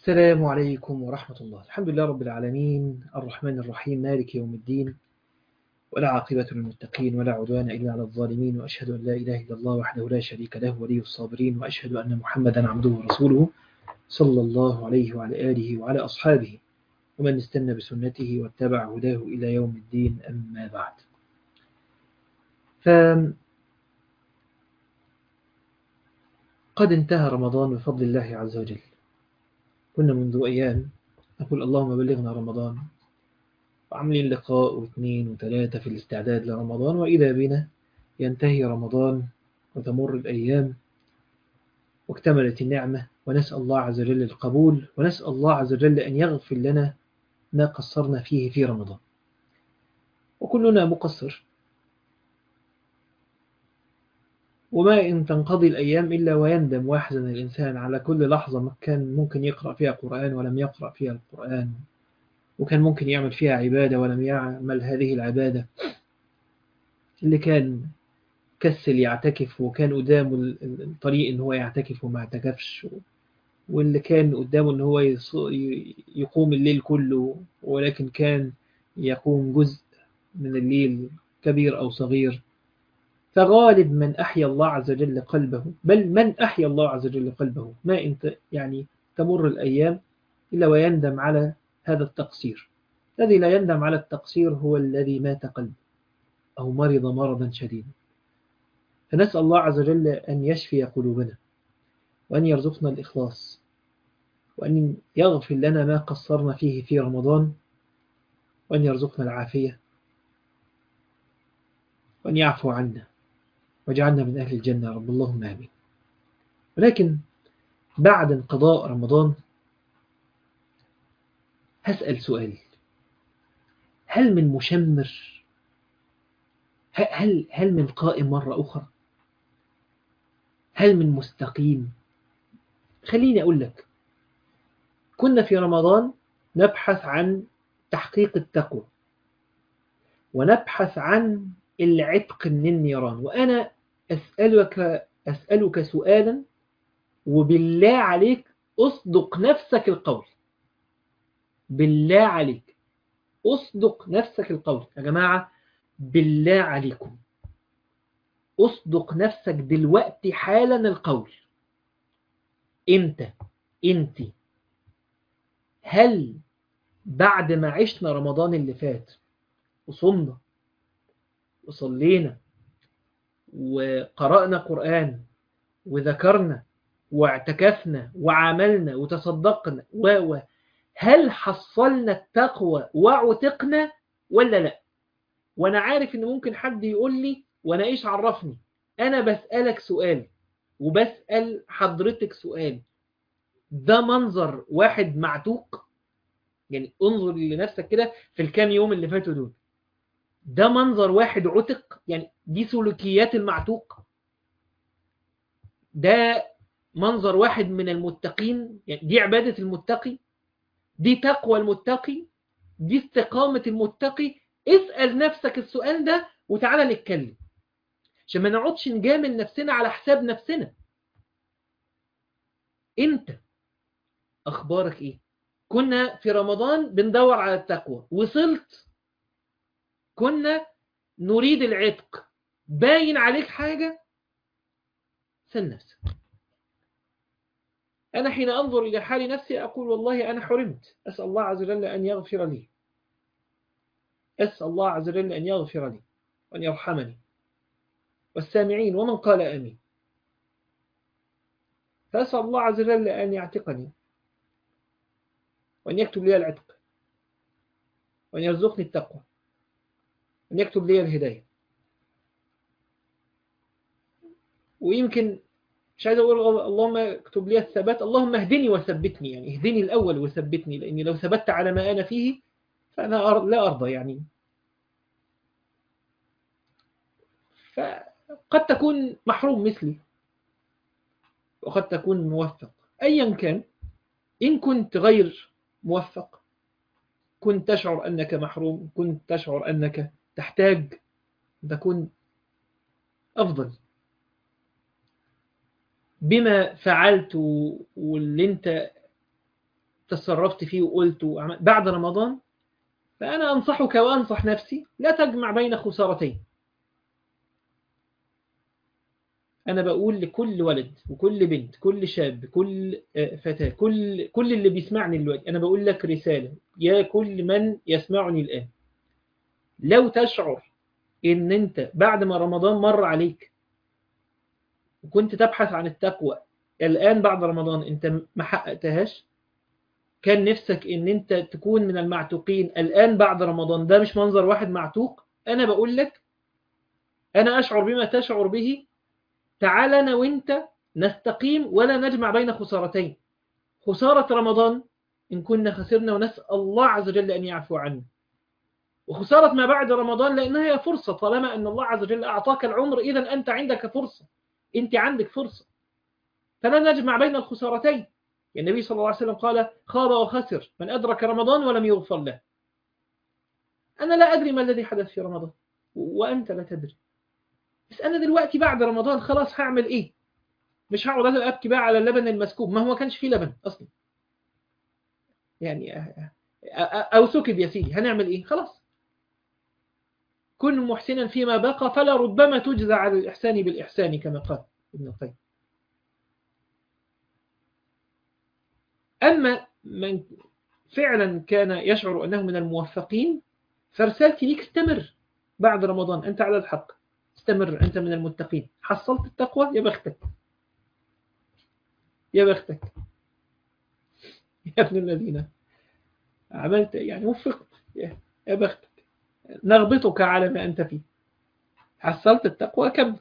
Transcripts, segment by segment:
السلام عليكم ورحمة الله الحمد لله رب العالمين الرحمن الرحيم مالك يوم الدين ولا عاقبة للمتقين ولا عدوان إلا على الظالمين وأشهد أن لا إله إلا الله وحده لا شريك له ولي الصابرين وأشهد أن محمدا عبده ورسوله صلى الله عليه وعلى آله وعلى أصحابه ومن استنى بسنته واتبع هداه إلى يوم الدين أما بعد ف قد انتهى رمضان بفضل الله عز وجل كنا منذ أيام نقول اللهم بلغنا رمضان وعاملين لقاء واثنين وثلاثة في الاستعداد لرمضان وإذا بنا ينتهي رمضان وتمر الأيام واكتملت النعمة ونسأل الله عز وجل القبول ونسأل الله عز وجل أن يغفر لنا ما قصرنا فيه في رمضان وكلنا مقصر وما إن تنقضي الأيام إلا ويندم ويحزن الإنسان على كل لحظة كان ممكن يقرأ فيها قرآن ولم يقرأ فيها القرآن وكان ممكن يعمل فيها عبادة ولم يعمل هذه العبادة اللي كان كسل يعتكف وكان قدامه الطريق إن هو يعتكف وما اعتكفش واللي كان قدامه إن هو يقوم الليل كله ولكن كان يقوم جزء من الليل كبير أو صغير فغالب من أحيا الله عز وجل قلبه بل من أحيا الله عز وجل قلبه ما انت يعني تمر الأيام إلا ويندم على هذا التقصير الذي لا يندم على التقصير هو الذي مات قلبه أو مرض مرضا شديدا فنسأل الله عز وجل أن يشفي قلوبنا وأن يرزقنا الإخلاص وأن يغفر لنا ما قصرنا فيه في رمضان وأن يرزقنا العافية وأن يعفو عنا واجعلنا من أهل الجنة رب اللهم آمين ولكن بعد انقضاء رمضان هسأل سؤال هل من مشمر هل هل من قائم مرة أخرى هل من مستقيم خليني أقول لك كنا في رمضان نبحث عن تحقيق التقوى ونبحث عن العتق من النيران وأنا أسألك, أسألك سؤالا وبالله عليك أصدق نفسك القول بالله عليك أصدق نفسك القول يا جماعة بالله عليكم أصدق نفسك دلوقتي حالا القول أنت أنت هل بعد ما عشنا رمضان اللي فات وصمنا وصلينا وقرأنا قرآن وذكرنا واعتكفنا وعملنا وتصدقنا و هل حصلنا التقوى وعتقنا ولا لا وانا عارف ان ممكن حد يقول لي وانا ايش عرفني انا بسألك سؤال وبسأل حضرتك سؤال ده منظر واحد معتوق يعني انظر لنفسك كده في الكام يوم اللي فاتوا دول ده منظر واحد عتق يعني دي سلوكيات المعتوق ده منظر واحد من المتقين يعني دي عبادة المتقي دي تقوى المتقي دي استقامة المتقي اسأل نفسك السؤال ده وتعالى نتكلم عشان ما نقعدش نجامل نفسنا على حساب نفسنا انت اخبارك ايه كنا في رمضان بندور على التقوى وصلت كنا نريد العتق باين عليك حاجة سل نفسك أنا حين أنظر إلى حال نفسي أقول والله أنا حرمت أسأل الله عز وجل أن يغفر لي أسأل الله عز وجل أن يغفر لي وأن يرحمني والسامعين ومن قال آمين فأسأل الله عز وجل أن يعتقني وأن يكتب لي العتق وأن يرزقني التقوى أن يكتب لي الهداية ويمكن مش عايز أقول اللهم اكتب لي الثبات اللهم اهدني وثبتني يعني اهدني الأول وثبتني لأني لو ثبت على ما أنا فيه فأنا لا أرضى يعني فقد تكون محروم مثلي وقد تكون موفق أيا كان إن كنت غير موفق كنت تشعر أنك محروم كنت تشعر أنك تحتاج تكون أفضل بما فعلت واللي انت تصرفت فيه وقلت وعمل- بعد رمضان فأنا أنصحك وأنصح نفسي لا تجمع بين خسارتين أنا بقول لكل ولد وكل بنت كل شاب كل آه، فتاة كل كل اللي بيسمعني دلوقتي أنا بقول لك رسالة يا كل من يسمعني الآن لو تشعر إن أنت بعد ما رمضان مر عليك وكنت تبحث عن التقوى الآن بعد رمضان أنت ما حققتهاش كان نفسك إن أنت تكون من المعتوقين الآن بعد رمضان ده مش منظر واحد معتوق أنا بقول لك أنا أشعر بما تشعر به تعال أنا وأنت نستقيم ولا نجمع بين خسارتين خسارة رمضان إن كنا خسرنا ونسأل الله عز وجل أن يعفو عنا وخسارة ما بعد رمضان لأنها هي فرصة طالما أن الله عز وجل أعطاك العمر إذا أنت عندك فرصة أنت عندك فرصة فلا نجمع بين الخسارتين النبي صلى الله عليه وسلم قال خاب وخسر من أدرك رمضان ولم يغفر له أنا لا أدري ما الذي حدث في رمضان وأنت لا تدري بس أنا دلوقتي بعد رمضان خلاص هعمل إيه مش هقعد أبكي بقى على اللبن المسكوب ما هو ما كانش فيه لبن أصلا يعني أو سكب يا سيدي هنعمل إيه خلاص كن محسنا فيما بقى فلا ربما تجزى على الإحسان بالإحسان كما قال ابن القيم أما من فعلا كان يشعر أنه من الموفقين فرسالتي ليك استمر بعد رمضان أنت على الحق استمر أنت من المتقين حصلت التقوى يا بختك يا بختك يا ابن الذين عملت يعني وفقت يا بختك نغبطك على ما أنت فيه حصلت التقوى كم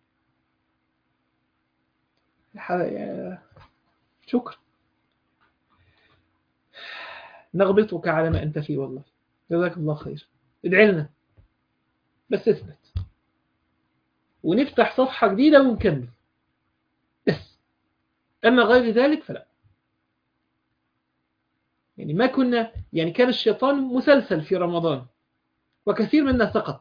شكرا نغبطك على ما أنت فيه والله جزاك الله خير ادعي لنا بس اثبت ونفتح صفحة جديدة ونكمل بس أما غير ذلك فلا يعني ما كنا يعني كان الشيطان مسلسل في رمضان وكثير منا سقط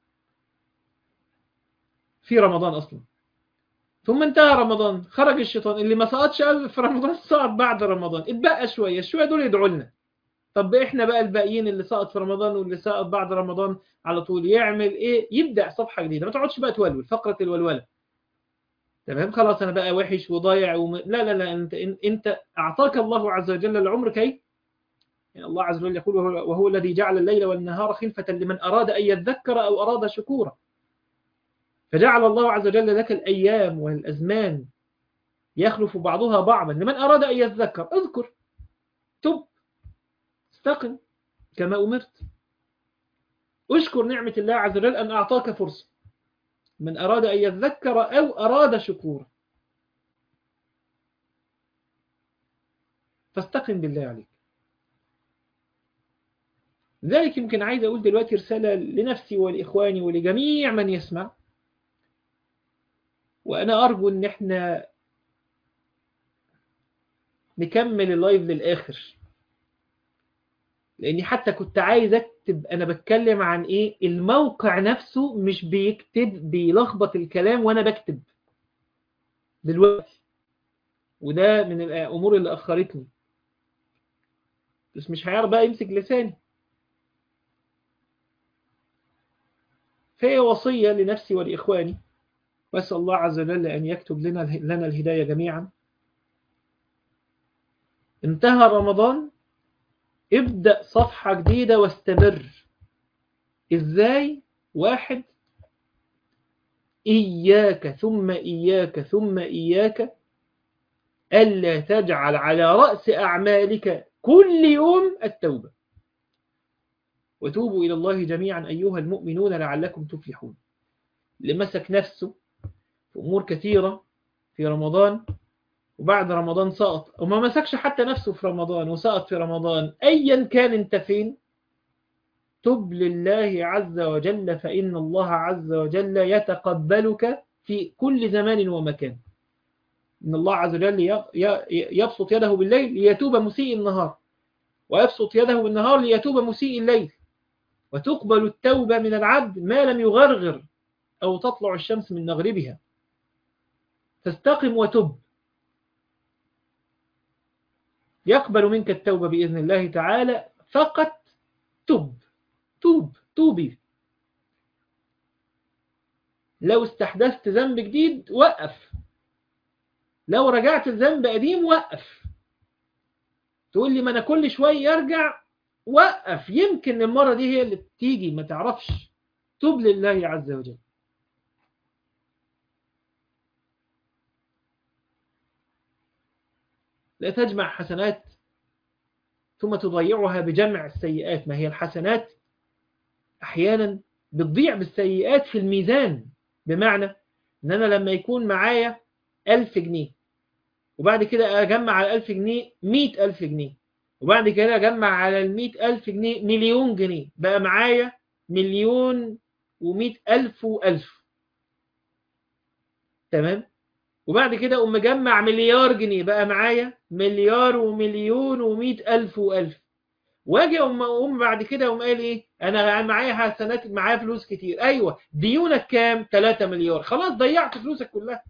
في رمضان أصلا ثم انتهى رمضان خرج الشيطان اللي ما سقطش في رمضان سقط بعد رمضان اتبقى شوية الشوية دول يدعوا لنا طب احنا بقى الباقيين اللي سقط في رمضان واللي سقط بعد رمضان على طول يعمل ايه يبدأ صفحة جديدة ما تقعدش بقى تولول فقرة الولولة تمام خلاص انا بقى وحش وضايع وم... لا لا لا انت انت اعطاك الله عز وجل العمر كي يعني الله عز وجل يقول وهو, وهو الذي جعل الليل والنهار خلفة لمن أراد أن يذكر أو أراد شكورا فجعل الله عز وجل لك الأيام والأزمان يخلف بعضها بعضا لمن أراد أن يذكر اذكر تب استقم كما أمرت اشكر نعمة الله عز وجل أن أعطاك فرصة من أراد أن يذكر أو أراد شكورا فاستقم بالله عليك لذلك يمكن عايز أقول دلوقتي رسالة لنفسي ولإخواني ولجميع من يسمع وأنا أرجو أن احنا نكمل اللايف للآخر لأني حتى كنت عايز أكتب أنا بتكلم عن إيه الموقع نفسه مش بيكتب بيلخبط الكلام وأنا بكتب دلوقتي وده من الأمور اللي أخرتني بس مش هيعرف بقى يمسك لساني فهي وصية لنفسي ولإخواني وأسأل الله عز وجل أن يكتب لنا لنا الهداية جميعا انتهى رمضان ابدأ صفحة جديدة واستمر إزاي واحد إياك ثم إياك ثم إياك ألا تجعل على رأس أعمالك كل يوم التوبة وتوبوا إلى الله جميعا أيها المؤمنون لعلكم تفلحون لمسك نفسه في أمور كثيرة في رمضان وبعد رمضان سقط وما مسكش حتى نفسه في رمضان وسقط في رمضان أيا كان انت فين تب لله عز وجل فإن الله عز وجل يتقبلك في كل زمان ومكان إن الله عز وجل يبسط يده بالليل ليتوب مسيء النهار ويبسط يده بالنهار ليتوب مسيء الليل وتقبل التوبة من العبد ما لم يغرغر أو تطلع الشمس من مغربها فاستقم وتب يقبل منك التوبة بإذن الله تعالى فقط تب توب توبي لو استحدثت ذنب جديد وقف لو رجعت الذنب قديم وقف تقول لي ما انا كل شويه يرجع وقف يمكن المره دي هي اللي بتيجي ما تعرفش توب لله عز وجل لا تجمع حسنات ثم تضيعها بجمع السيئات ما هي الحسنات احيانا بتضيع بالسيئات في الميزان بمعنى ان انا لما يكون معايا ألف جنيه وبعد كده أجمع على الألف جنيه مئة ألف جنيه وبعد كده أجمع على المئة ألف جنيه مليون جنيه بقى معايا مليون ومئة ألف وألف تمام وبعد كده أقوم مجمع مليار جنيه بقى معايا مليار ومليون ومئة ألف وألف واجي أقوم أقوم بعد كده أقوم قايل إيه أنا معايا حسنات معايا فلوس كتير أيوه ديونك كام 3 مليار خلاص ضيعت فلوسك كلها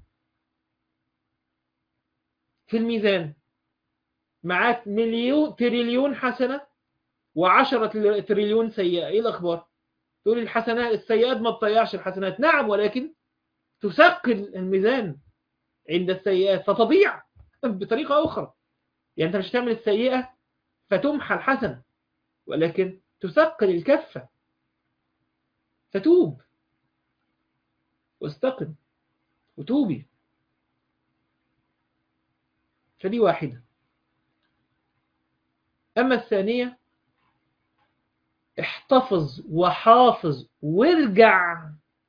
في الميزان معاك مليون تريليون حسنة وعشرة تريليون سيئة ايه الاخبار تقول الحسنات السيئات ما تضيعش الحسنات نعم ولكن تثقل الميزان عند السيئات فتضيع بطريقة اخرى يعني انت مش هتعمل السيئة فتمحى الحسنة ولكن تثقل الكفة فتوب واستقم وتوبي فدي واحدة أما الثانية احتفظ وحافظ وارجع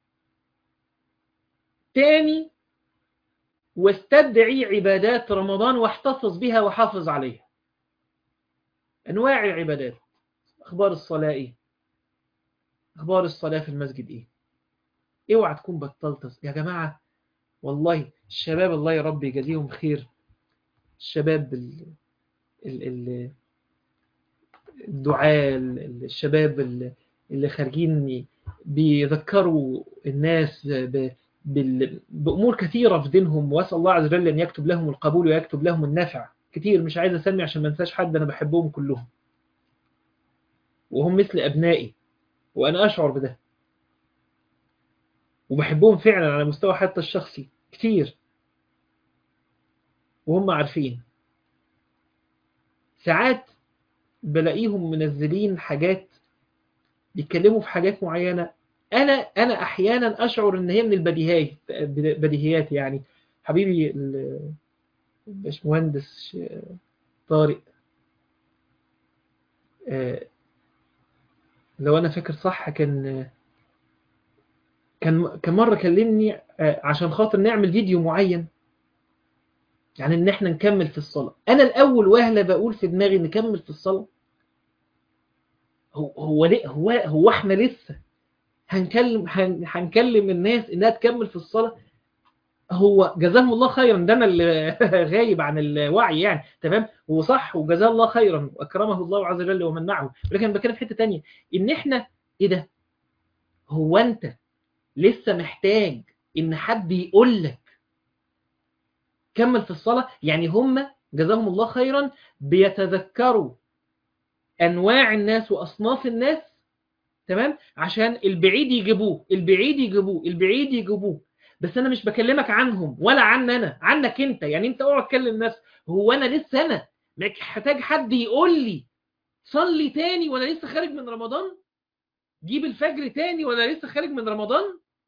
تاني واستدعي عبادات رمضان واحتفظ بها وحافظ عليها أنواع العبادات أخبار الصلاة إيه أخبار الصلاة في المسجد إيه اوعى تكون بطلت يا جماعة والله الشباب الله يا رب يجازيهم خير الشباب ال... ال... ال... الدعاء الشباب اللي خارجين بيذكروا الناس ب... بال... بأمور كثيرة في دينهم وأسأل الله عز وجل أن يكتب لهم القبول ويكتب لهم النفع كتير مش عايز أسمي عشان ما انساش حد أنا بحبهم كلهم وهم مثل أبنائي وأنا أشعر بده وبحبهم فعلا على مستوى حتى الشخصي كتير وهم عارفين ساعات بلاقيهم منزلين حاجات بيتكلموا في حاجات معينة أنا أنا أحيانا أشعر إن هي من البديهيات بديهيات يعني حبيبي الباشمهندس طارق لو أنا فاكر صح كان كان كان مرة كلمني عشان خاطر نعمل فيديو معين يعني ان احنا نكمل في الصلاة انا الاول وهلة بقول في دماغي نكمل في الصلاة هو هو ليه هو هو احنا لسه هنكلم هنكلم الناس انها تكمل في الصلاة هو جزاهم الله خيرا ده انا اللي غايب عن الوعي يعني تمام هو صح وجزاه الله خيرا واكرمه الله عز وجل ومنعه ولكن بتكلم في حته ثانيه ان احنا ايه ده هو انت لسه محتاج ان حد يقول لك كمل في الصلاة يعني هم جزاهم الله خيرا بيتذكروا أنواع الناس وأصناف الناس تمام عشان البعيد يجيبوه البعيد يجيبوه البعيد يجيبوه بس أنا مش بكلمك عنهم ولا عن أنا عنك أنت يعني أنت اوعى تكلم نفسك هو أنا لسه أنا محتاج حد يقول لي صلي تاني وأنا لسه خارج من رمضان جيب الفجر تاني وأنا لسه خارج من رمضان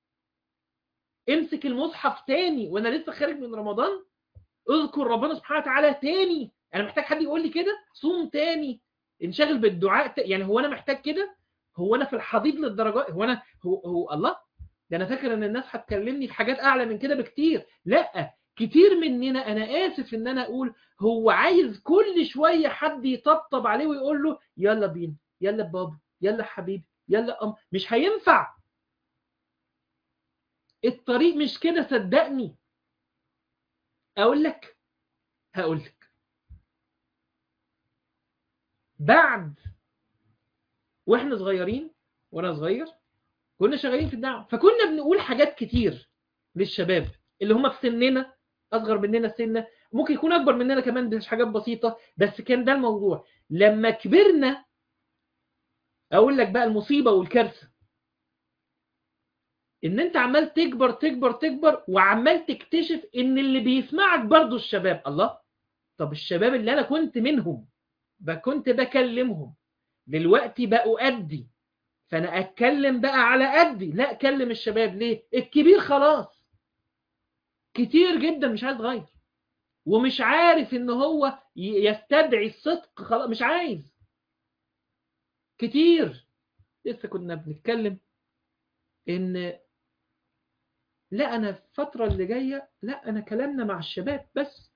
امسك المصحف تاني وأنا لسه خارج من رمضان اذكر ربنا سبحانه وتعالى تاني انا محتاج حد يقول لي كده صوم تاني انشغل بالدعاء ت... يعني هو انا محتاج كده هو انا في الحضيض للدرجات هو انا هو, هو الله ده انا فاكر ان الناس هتكلمني في حاجات اعلى من كده بكتير لا كتير مننا انا اسف ان انا اقول هو عايز كل شويه حد يطبطب عليه ويقول له يلا بينا يلا بابا يلا حبيبي يلا ام مش هينفع الطريق مش كده صدقني اقول لك هقول لك بعد واحنا صغيرين وانا صغير كنا شغالين في الدعوه فكنا بنقول حاجات كتير للشباب اللي هم في سننا اصغر مننا سنه ممكن يكون اكبر مننا كمان بس حاجات بسيطه بس كان ده الموضوع لما كبرنا اقول لك بقى المصيبه والكارثه ان انت عمال تكبر تكبر تكبر وعمال تكتشف ان اللي بيسمعك برضو الشباب الله طب الشباب اللي انا كنت منهم بقى كنت بكلمهم دلوقتي بقوا قدي فانا اتكلم بقى على قدي لا اكلم الشباب ليه الكبير خلاص كتير جدا مش عايز يغير ومش عارف ان هو يستدعي الصدق خلاص مش عايز كتير لسه كنا بنتكلم ان لا انا الفتره اللي جايه لا انا كلامنا مع الشباب بس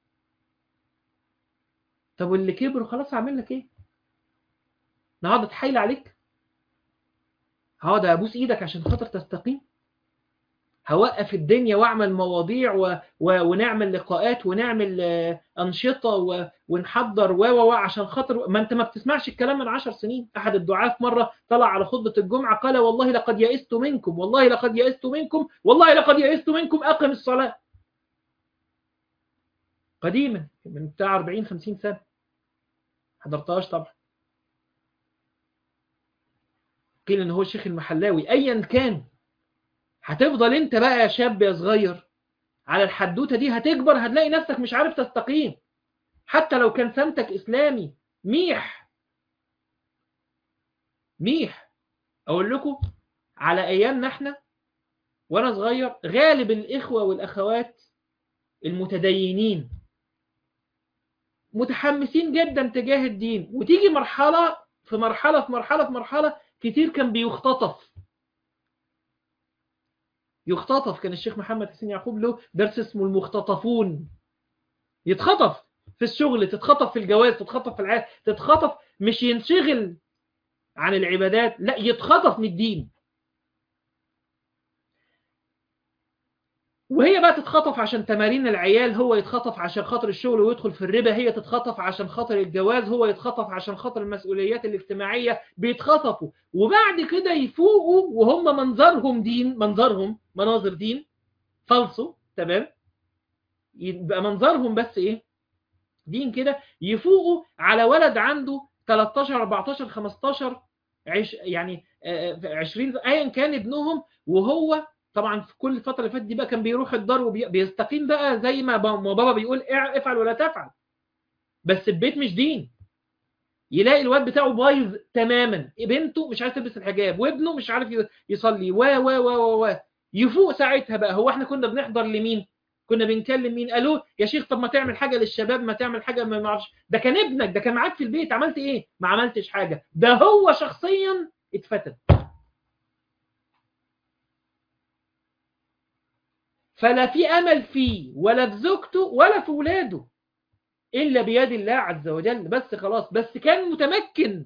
طب واللي كبروا خلاص هعمل لك ايه انا هقعد اتحايل عليك هقعد ابوس ايدك عشان خاطر تستقيم هوقف الدنيا واعمل مواضيع و... و... ونعمل لقاءات ونعمل انشطه و... ونحضر و و عشان خاطر ما انت ما بتسمعش الكلام من عشر سنين احد الدعاة في مره طلع على خطبه الجمعه قال والله لقد يئست منكم والله لقد يئست منكم والله لقد يئست منكم اقم الصلاه قديما من بتاع 40 50 سنه حضرتهاش طبعا قيل ان هو الشيخ المحلاوي ايا كان هتفضل انت بقى يا شاب يا صغير على الحدوته دي هتكبر هتلاقي نفسك مش عارف تستقيم حتى لو كان سمتك اسلامي ميح ميح اقول لكم على ايامنا احنا وانا صغير غالب الاخوه والاخوات المتدينين متحمسين جدا تجاه الدين وتيجي مرحله في مرحله في مرحله في مرحله كتير كان بيختطف يختطف كان الشيخ محمد حسين يعقوب له درس اسمه المختطفون يتخطف في الشغل تتخطف في الجواز تتخطف في العيال تتخطف مش ينشغل عن العبادات لا يتخطف من الدين وهي بقى تتخطف عشان تمارين العيال هو يتخطف عشان خاطر الشغل ويدخل في الربا هي تتخطف عشان خاطر الجواز هو يتخطف عشان خاطر المسؤوليات الاجتماعية بيتخطفوا وبعد كده يفوقوا وهم منظرهم دين منظرهم مناظر دين فالصو تمام يبقى منظرهم بس ايه دين كده يفوقوا على ولد عنده 13 14 15 عش يعني 20 ايا كان ابنهم وهو طبعا في كل الفتره اللي فاتت دي بقى كان بيروح الدار وبيستقيم بقى زي ما بابا بيقول افعل ولا تفعل بس البيت مش دين يلاقي الواد بتاعه بايظ تماما بنته مش عايز تلبس الحجاب وابنه مش عارف يصلي و و و و يفوق ساعتها بقى هو احنا كنا بنحضر لمين كنا بنكلم مين قالوا يا شيخ طب ما تعمل حاجه للشباب ما تعمل حاجه ما معرفش ده كان ابنك ده كان معاك في البيت عملت ايه ما عملتش حاجه ده هو شخصيا اتفتن فلا في امل فيه ولا في زوجته ولا في ولاده الا بيد الله عز وجل بس خلاص بس كان متمكن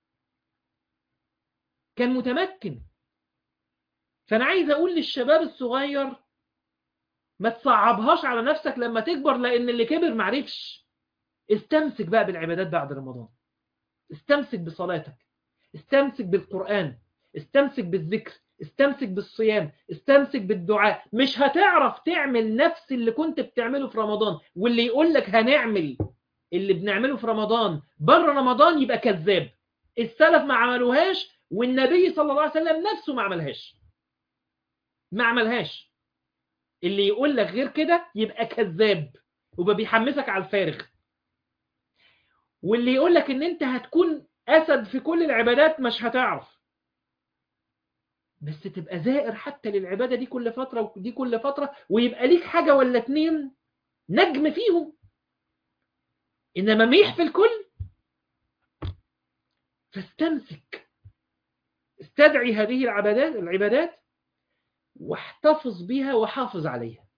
كان متمكن فانا عايز اقول للشباب الصغير ما تصعبهاش على نفسك لما تكبر لان اللي كبر معرفش استمسك بقى بالعبادات بعد رمضان استمسك بصلاتك استمسك بالقرآن استمسك بالذكر استمسك بالصيام استمسك بالدعاء مش هتعرف تعمل نفس اللي كنت بتعمله في رمضان واللي يقول لك هنعمل اللي بنعمله في رمضان بره رمضان يبقى كذاب السلف ما عملوهاش والنبي صلى الله عليه وسلم نفسه ما عملهاش ما عملهاش اللي يقول لك غير كده يبقى كذاب وبقى بيحمسك على الفارغ واللي يقول لك ان انت هتكون اسد في كل العبادات مش هتعرف بس تبقى زائر حتى للعبادة دي كل فترة ودي كل فترة ويبقى ليك حاجة ولا اتنين نجم فيهم إنما ميح في الكل فاستمسك استدعي هذه العبادات العبادات واحتفظ بها وحافظ عليها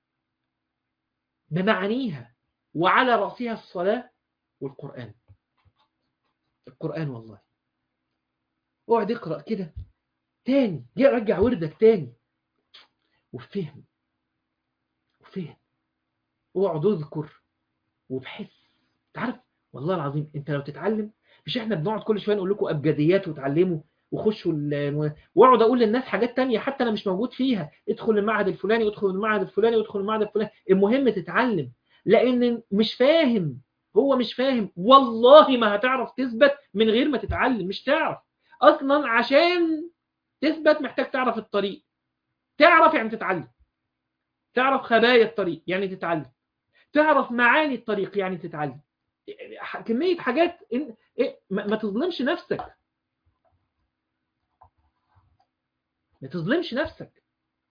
بمعانيها وعلى رأسها الصلاة والقرآن القرآن والله اقعد اقرأ كده تاني رجع وردك تاني وفهم وفهم اقعد اذكر وبحس تعرف والله العظيم انت لو تتعلم مش احنا بنقعد كل شويه نقول لكم ابجديات وتعلموا وخشوا ال- واقعد اقول للناس حاجات تانية حتى انا مش موجود فيها ادخل المعهد الفلاني ادخل المعهد الفلاني ادخل المعهد الفلاني المهم تتعلم لان مش فاهم هو مش فاهم والله ما هتعرف تثبت من غير ما تتعلم مش تعرف اصلا عشان تثبت محتاج تعرف الطريق تعرف يعني تتعلم تعرف خبايا الطريق يعني تتعلم تعرف معاني الطريق يعني تتعلم كمية حاجات إن... إيه ما ما تظلمش نفسك ما تظلمش نفسك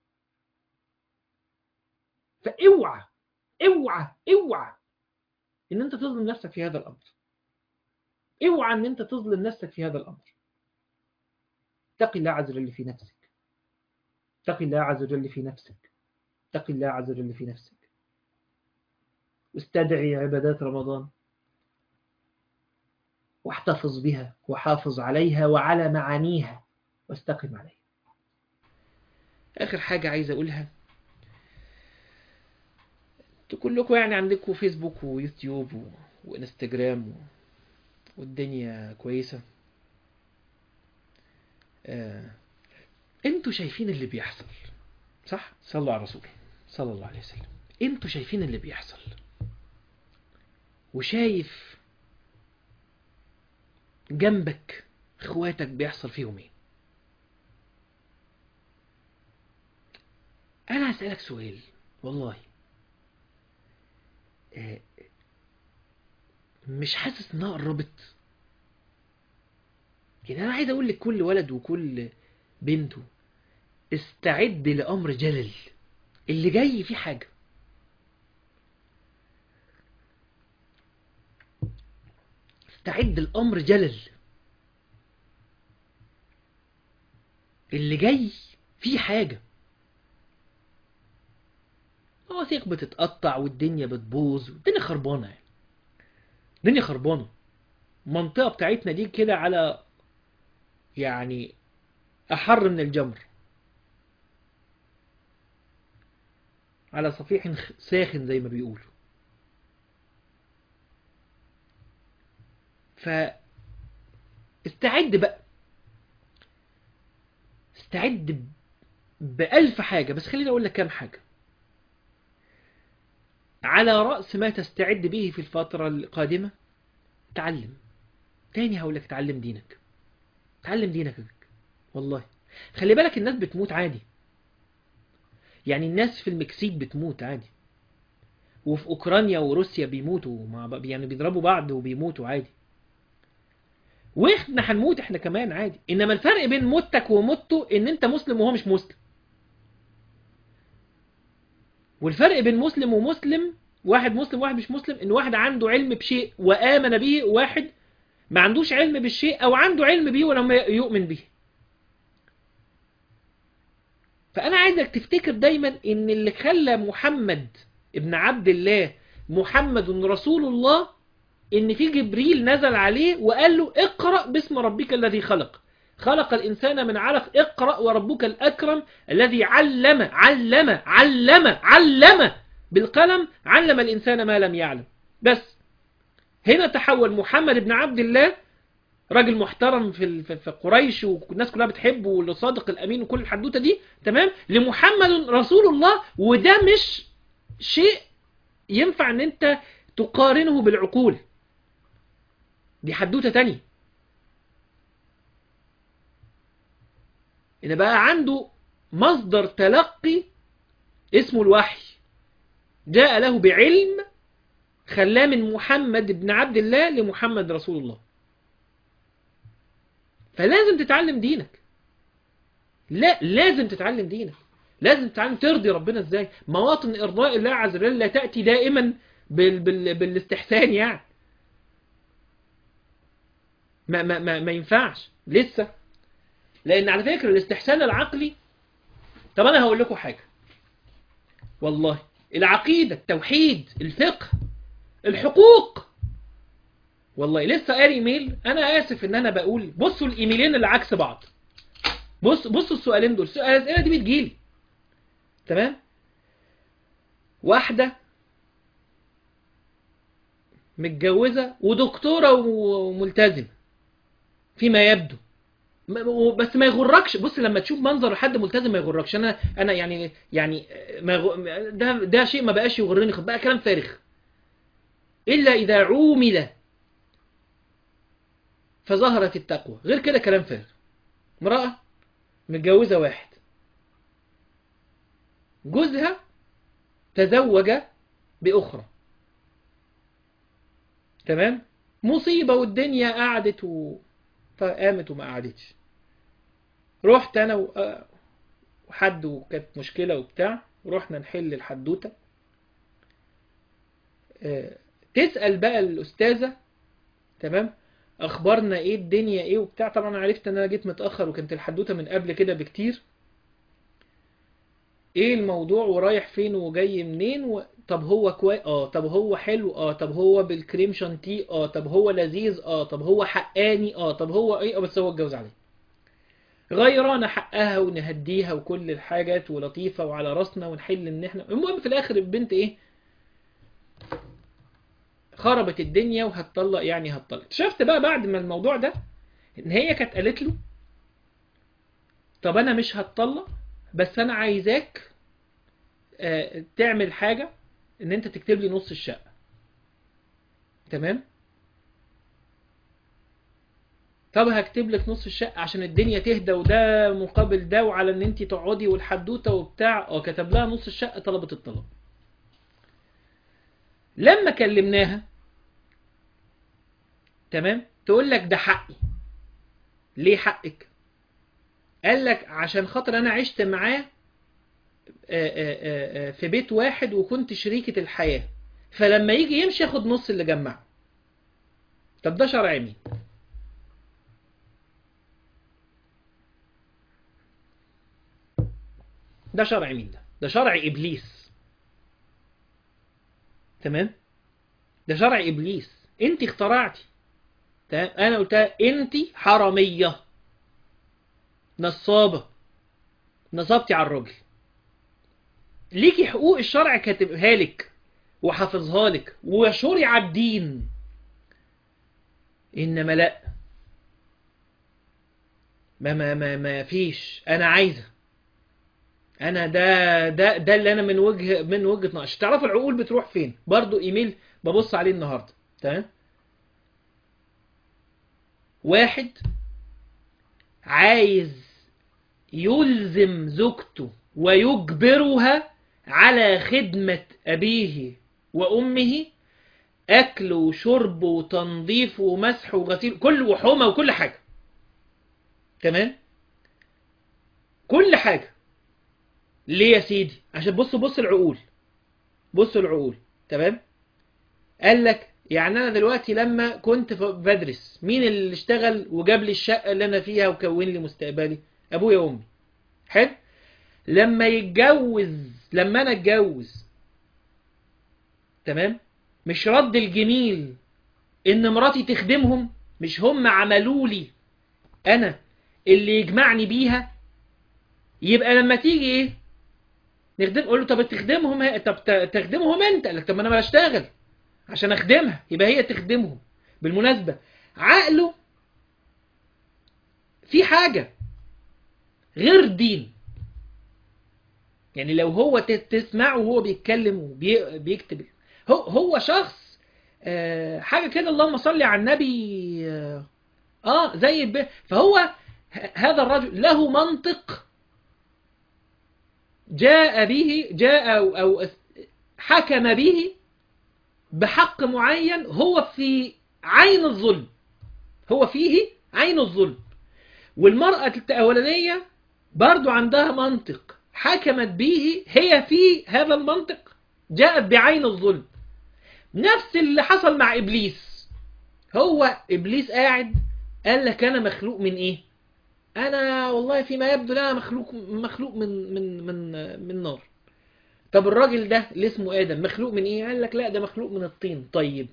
فاوعى اوعى اوعى ان انت تظلم نفسك في هذا الامر اوعى ان انت تظلم نفسك في هذا الامر اتق الله عز وجل في نفسك اتق الله عز وجل في نفسك اتق الله عز وجل في نفسك واستدعي عبادات رمضان واحتفظ بها وحافظ عليها وعلى معانيها واستقم عليها آخر حاجة عايز أقولها انتوا كلكم يعني عندكم فيسبوك ويوتيوب و... وانستجرام و... والدنيا كويسة آه... انتوا شايفين اللي بيحصل صح؟ صلوا على الرسول صلى الله عليه وسلم انتوا شايفين اللي بيحصل وشايف جنبك اخواتك بيحصل فيهم ايه انا هسألك سؤال والله آه، مش حاسس انها قربت يعني انا عايز اقول لكل ولد وكل بنته استعد لامر جلل اللي جاي فيه حاجه استعد لامر جلل اللي جاي فيه حاجه مواثيق بتتقطع والدنيا بتبوظ والدنيا خربانه يعني الدنيا خربانه المنطقه بتاعتنا دي كده على يعني احر من الجمر على صفيح خ- ساخن زي ما بيقولوا ف استعد بقى استعد ب- بألف حاجة بس خليني أقول لك كام حاجة على رأس ما تستعد به في الفترة القادمة تعلم تاني هقول لك تعلم دينك تعلم دينك والله خلي بالك الناس بتموت عادي يعني الناس في المكسيك بتموت عادي وفي أوكرانيا وروسيا بيموتوا مع بعض يعني بيضربوا بعض وبيموتوا عادي واحنا هنموت احنا كمان عادي انما الفرق بين موتك وموته ان انت مسلم وهو مش مسلم والفرق بين مسلم ومسلم واحد مسلم وواحد مش مسلم ان واحد عنده علم بشيء وآمن به وواحد ما عندوش علم بالشيء او عنده علم به ولم يؤمن به فانا عايزك تفتكر دايما ان اللي خلى محمد ابن عبد الله محمد رسول الله ان في جبريل نزل عليه وقال له اقرأ باسم ربك الذي خلق خلق الإنسان من علق اقرأ وربك الأكرم الذي علم علم علم علم بالقلم علم الإنسان ما لم يعلم بس هنا تحول محمد بن عبد الله راجل محترم في في في قريش والناس كلها بتحبه والصادق الأمين وكل الحدوتة دي تمام لمحمد رسول الله وده مش شيء ينفع ان انت تقارنه بالعقول دي حدوتة تانية إن بقى عنده مصدر تلقي اسمه الوحي جاء له بعلم خلاه من محمد بن عبد الله لمحمد رسول الله فلازم تتعلم دينك لا لازم تتعلم دينك لازم تتعلم ترضي ربنا ازاي مواطن ارضاء الله عز وجل لا تأتي دائما بال بال بالاستحسان يعني ما, ما, ما, ما ينفعش لسه لان على فكرة الاستحسان العقلي طب انا هقول لكم حاجة والله العقيدة التوحيد الفقه الحقوق والله لسه قاري ايميل انا اسف ان انا بقول بصوا الايميلين اللي عكس بعض بص بصوا السؤالين دول الاسئله دي بتجيلي تمام واحده متجوزه ودكتوره وملتزمه فيما يبدو م- بس ما يغركش بص لما تشوف منظر حد ملتزم ما يغركش انا انا يعني يعني ما يغ- ده ده شيء ما بقاش يغرني خد بقى كلام فارغ الا اذا عومل فظهرت التقوى غير كده كلام فارغ امرأة متجوزة واحد جوزها تزوج بأخرى تمام مصيبة والدنيا قعدت و... فقامت وما قعدتش رحت انا و... آه، وحد وكانت مشكلة وبتاع ورحنا نحل الحدوتة آه، تسأل بقى الأستاذة تمام أخبارنا إيه الدنيا إيه وبتاع طبعا أنا عرفت إن أنا جيت متأخر وكانت الحدوتة من قبل كده بكتير إيه الموضوع ورايح فين وجاي منين و... طب هو كويس اه طب هو حلو اه طب هو بالكريم شانتيه اه طب هو لذيذ اه طب هو حقاني اه طب هو ايه آه، بس هو اتجوز عليه غيرانا حقها ونهديها وكل الحاجات ولطيفة وعلى راسنا ونحل ان احنا المهم في الاخر البنت ايه خربت الدنيا وهتطلق يعني هتطلق شفت بقى بعد ما الموضوع ده ان هي كانت قالت له طب انا مش هتطلق بس انا عايزاك آه، تعمل حاجة ان انت تكتب لي نص الشقة تمام طب هكتب لك نص الشقة عشان الدنيا تهدى وده مقابل ده وعلى ان انت تقعدي والحدوتة وبتاع اه كتب لها نص الشقة طلبت الطلاق لما كلمناها تمام تقول لك ده حقي ليه حقك قال لك عشان خاطر انا عشت معاه آه، آه، آه، في بيت واحد وكنت شريكة الحياة فلما يجي يمشي ياخد نص اللي جمعه طب ده شرع مين ده شرع مين ده ده شرع ابليس تمام ده شرع ابليس انت اخترعتي تمام انا قلتها انت حراميه نصابه نصبتي على الراجل ليكي حقوق الشرع كاتبها لك وحافظها لك وشرع الدين انما لا ما ما ما ما فيش انا عايزه انا ده ده ده اللي انا من وجه من وجهه نظري عشان تعرفوا العقول بتروح فين برضو ايميل ببص عليه النهارده تمام واحد عايز يلزم زوجته ويجبرها على خدمة أبيه وأمه أكل وشرب وتنظيف ومسح وغسيل كل وحومة وكل حاجة تمام كل حاجة ليه يا سيدي عشان بص بص العقول بص العقول تمام قال لك يعني انا دلوقتي لما كنت ف- بدرس مين اللي اشتغل وجاب لي الشقه اللي انا فيها وكون لي مستقبلي ابويا وامي حلو لما يتجوز لما انا اتجوز تمام مش رد الجميل ان مراتي تخدمهم مش هم عملوا لي انا اللي يجمعني بيها يبقى لما تيجي ايه نخدم قول له طب تخدمهم هي... طب ت- تخدمهم انت قال لك طب ما انا بشتغل عشان اخدمها يبقى هي تخدمهم بالمناسبة عقله في حاجة غير دين يعني لو هو ت- تسمعه وهو بيتكلم وبيكتب هو هو شخص آه، حاجة كده اللهم صل على النبي اه آه، زي الب... فهو ه- هذا الرجل له منطق جاء به جاء أو, أو أس- حكم به بحق معين هو في عين الظلم هو فيه عين الظلم والمرأة الأولانية برضو عندها منطق حكمت به هي في هذا المنطق جاءت بعين الظلم نفس اللي حصل مع إبليس هو إبليس قاعد قال لك أنا مخلوق من إيه أنا والله فيما يبدو لا مخلوق مخلوق من من من من نار طب الراجل ده اللي اسمه آدم مخلوق من إيه قال لك لا ده مخلوق من الطين طيب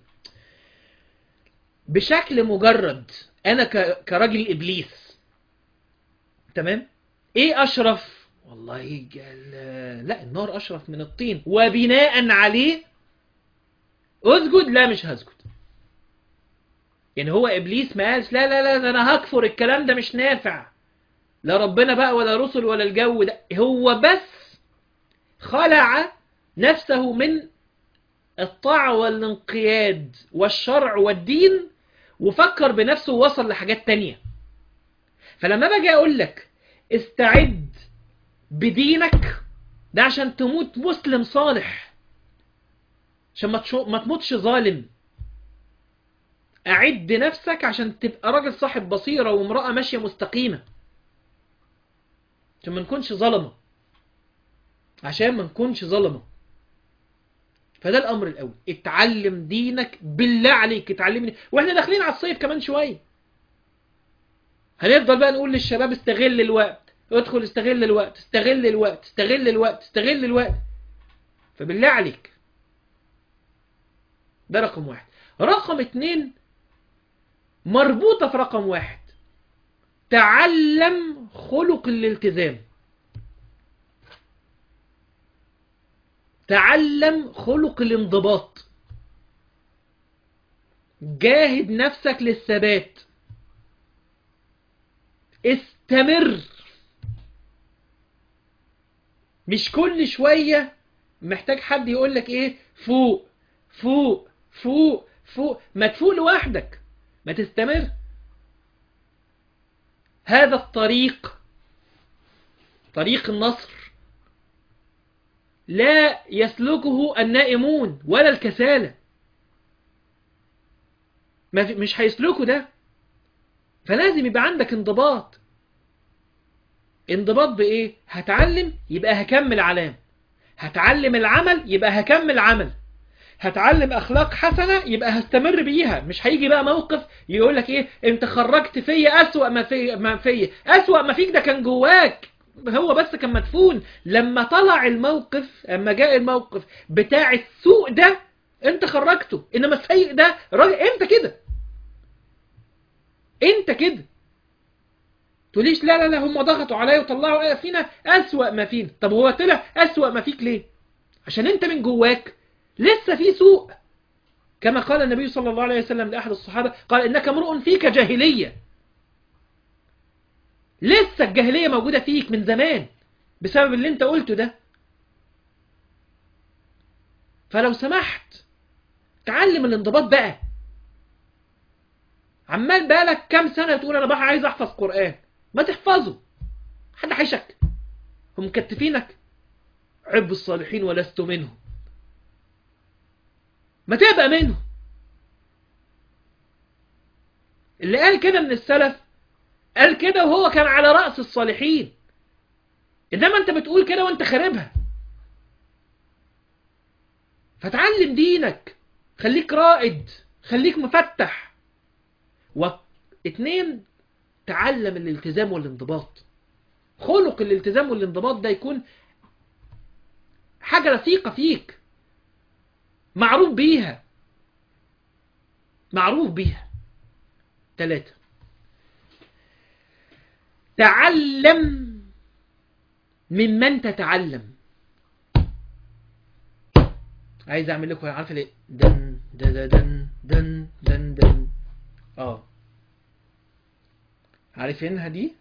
بشكل مجرد أنا ك- كراجل إبليس تمام إيه أشرف والله جل... لا النار أشرف من الطين وبناء عليه اسجد لا مش هسجد يعني هو ابليس ما قالش لا لا لا ده انا هكفر الكلام ده مش نافع لا ربنا بقى ولا رسل ولا الجو ده هو بس خلع نفسه من الطاعة والانقياد والشرع والدين وفكر بنفسه ووصل لحاجات تانية فلما باجي اقول لك استعد بدينك ده عشان تموت مسلم صالح عشان ما تشو- ما تموتش ظالم أعد نفسك عشان تبقى راجل صاحب بصيرة وامرأة ماشية مستقيمة عشان ما نكونش ظلمة عشان ما نكونش ظلمة فده الأمر الأول اتعلم دينك بالله عليك اتعلمني واحنا داخلين على الصيف كمان شوية هنفضل بقى نقول للشباب استغل الوقت ادخل استغل الوقت استغل الوقت استغل الوقت استغل الوقت فبالله عليك ده رقم واحد رقم اتنين مربوطة في رقم واحد تعلم خلق الالتزام تعلم خلق الانضباط جاهد نفسك للثبات استمر مش كل شوية محتاج حد يقول لك ايه فوق فوق فوق فوق ما تفوق لوحدك ما تستمر هذا الطريق طريق النصر لا يسلكه النائمون ولا الكسالى ما في مش هيسلكوا ده فلازم يبقى عندك انضباط انضباط بإيه؟ هتعلم يبقى هكمل علام هتعلم العمل يبقى هكمل عمل هتعلم اخلاق حسنة يبقى هستمر بيها مش هيجي بقى موقف يقول لك ايه انت خرجت فيا اسوأ ما في ما فيا اسوأ ما فيك ده كان جواك هو بس كان مدفون لما طلع الموقف اما جاء الموقف بتاع السوء ده انت خرجته انما السيء ده راجل انت كده انت كده تقوليش لا لا لا هم ضغطوا عليا وطلعوا فينا اسوأ ما فينا طب هو طلع اسوأ ما فيك ليه عشان انت من جواك لسه في سوء كما قال النبي صلى الله عليه وسلم لأحد الصحابة قال إنك امرؤ فيك جاهلية لسه الجاهلية موجودة فيك من زمان بسبب اللي انت قلته ده فلو سمحت تعلم الانضباط بقى عمال بقالك كام سنة تقول أنا بقى عايز أحفظ قرآن ما تحفظه حد هيشك هم مكتفينك عب الصالحين ولست منهم ما تبقى منه اللي قال كده من السلف قال كده وهو كان على رأس الصالحين إنما أنت بتقول كده وأنت خاربها فتعلم دينك خليك رائد خليك مفتح واتنين تعلم الالتزام والانضباط خلق الالتزام والانضباط ده يكون حاجة رسيقة فيك معروف بيها معروف بيها ثلاثة تعلم ممن تتعلم عايز اعمل لكم عارفه ليه دن دن دن دن دن دن اه عارفينها دي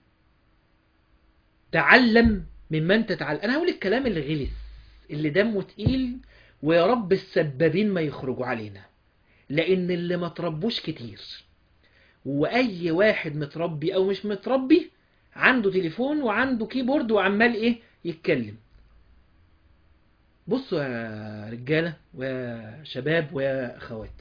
تعلم ممن تتعلم انا هقول الكلام اللي غلس اللي دمه تقيل ويا رب السبابين ما يخرجوا علينا لان اللي ما تربوش كتير واي واحد متربي او مش متربي عنده تليفون وعنده كيبورد وعمال ايه يتكلم بصوا يا رجاله ويا شباب ويا اخوات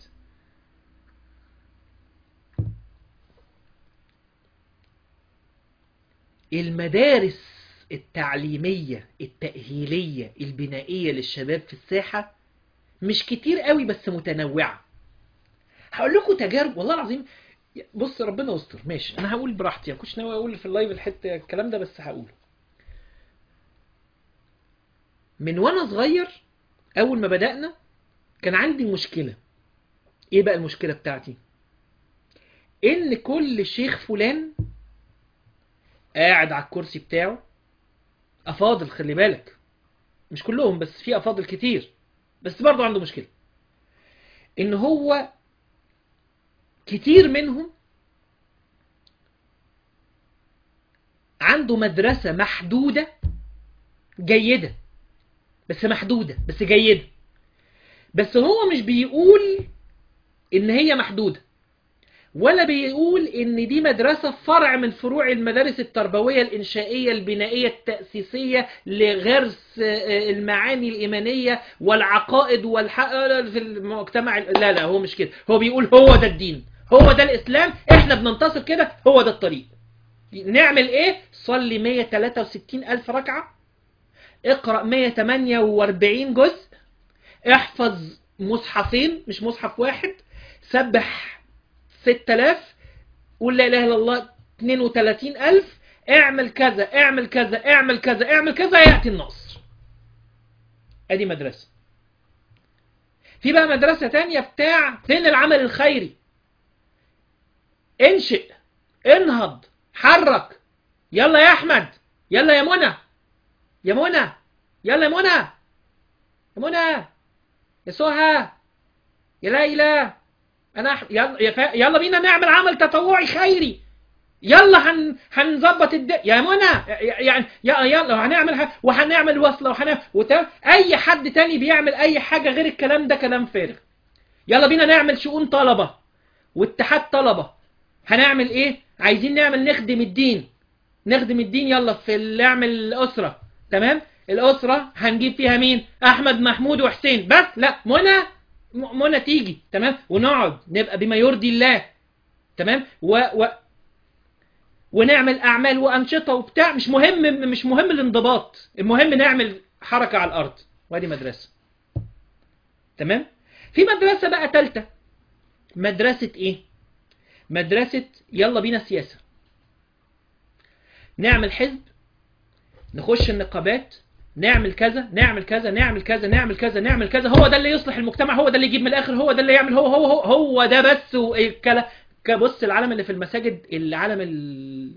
المدارس التعليمية التأهيلية البنائية للشباب في الساحة مش كتير قوي بس متنوعة هقول لكم تجارب والله العظيم بص ربنا يستر ماشي انا هقول براحتي ما كنتش ناوي اقول في اللايف الحته الكلام ده بس هقوله من وانا صغير اول ما بدأنا كان عندي مشكلة ايه بقى المشكلة بتاعتي ان كل شيخ فلان قاعد على الكرسي بتاعه افاضل خلي بالك مش كلهم بس في افاضل كتير بس برضه عنده مشكلة ان هو كتير منهم عنده مدرسة محدودة جيدة بس محدودة بس جيدة بس هو مش بيقول ان هي محدودة ولا بيقول ان دي مدرسة فرع من فروع المدارس التربوية الانشائية البنائية التأسيسية لغرس المعاني الايمانية والعقائد والحق في المجتمع لا لا هو مش كده هو بيقول هو ده الدين هو ده الاسلام احنا بننتصر كده هو ده الطريق نعمل ايه صلي 163 الف ركعة اقرأ 148 جزء احفظ مصحفين مش مصحف واحد سبح 6000 قول لا اله الا الله 32000 اعمل كذا اعمل كذا اعمل كذا اعمل كذا ياتي النصر ادي مدرسه في بقى مدرسه تانية بتاع فين العمل الخيري انشئ انهض حرك يلا يا احمد يلا يا منى يا منى يلا يا منى يا منى يا سهى يا ليلى انا أح... يلا يا ف... يلا بينا نعمل عمل تطوعي خيري يلا هن... هنظبط الد... يا منى يعني يا... يلا هنعمل ح... وهنعمل وصله وهنعمل وت... اي حد تاني بيعمل اي حاجه غير الكلام ده كلام فارغ يلا بينا نعمل شؤون طلبه واتحاد طلبه هنعمل ايه عايزين نعمل نخدم الدين نخدم الدين يلا في نعمل الاسره تمام الاسره هنجيب فيها مين احمد محمود وحسين بس لا منى منى تيجي تمام ونقعد نبقى بما يرضي الله تمام و, و ونعمل اعمال وانشطه وبتاع مش مهم مش مهم الانضباط المهم نعمل حركه على الارض وادي مدرسه تمام في مدرسه بقى ثالثه مدرسه ايه مدرسه يلا بينا سياسه نعمل حزب نخش النقابات نعمل كذا نعمل كذا نعمل كذا نعمل كذا نعمل كذا هو ده اللي يصلح المجتمع هو ده اللي يجيب من الاخر هو ده اللي يعمل هو هو هو, هو ده بس والكلام بص العالم اللي في المساجد العالم ال...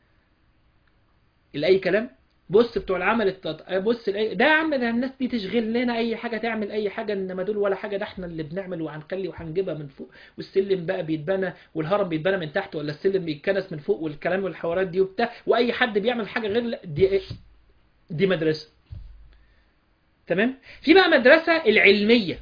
الاي كلام بص بتوع العمل التط... بص الأي... ده يا عم ده الناس دي تشغل لنا اي حاجه تعمل اي حاجه انما دول ولا حاجه ده احنا اللي بنعمل وهنخلي وهنجيبها من فوق والسلم بقى بيتبنى والهرم بيتبنى من تحت ولا السلم بيتكنس من فوق والكلام والحوارات دي وبتاع واي حد بيعمل حاجه غير دي دي مدرسه تمام في بقى مدرسة العلمية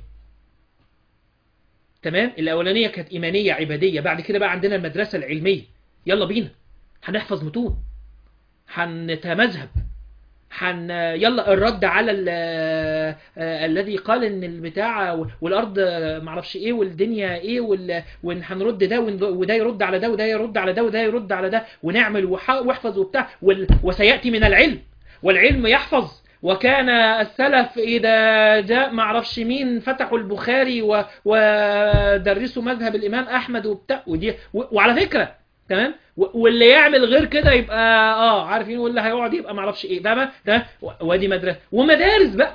تمام الأولانية كانت إيمانية عبادية بعد كده بقى عندنا المدرسة العلمية يلا بينا هنحفظ متون هنتمذهب حن يلا الرد على الذي قال ان البتاع والارض معرفش ايه والدنيا ايه وان هنرد ده وده يرد على ده وده يرد على ده وده يرد على ده ونعمل واحفظ وبتاع وسياتي من العلم والعلم يحفظ وكان السلف إذا جاء معرفش مين فتحوا البخاري و... ودرسوا مذهب الإمام أحمد وبتاع ودي و... وعلى فكرة تمام واللي يعمل غير كده يبقى اه عارفين واللي هيقعد يبقى معرفش ايه تمام تمام وادي مدرسه ومدارس بقى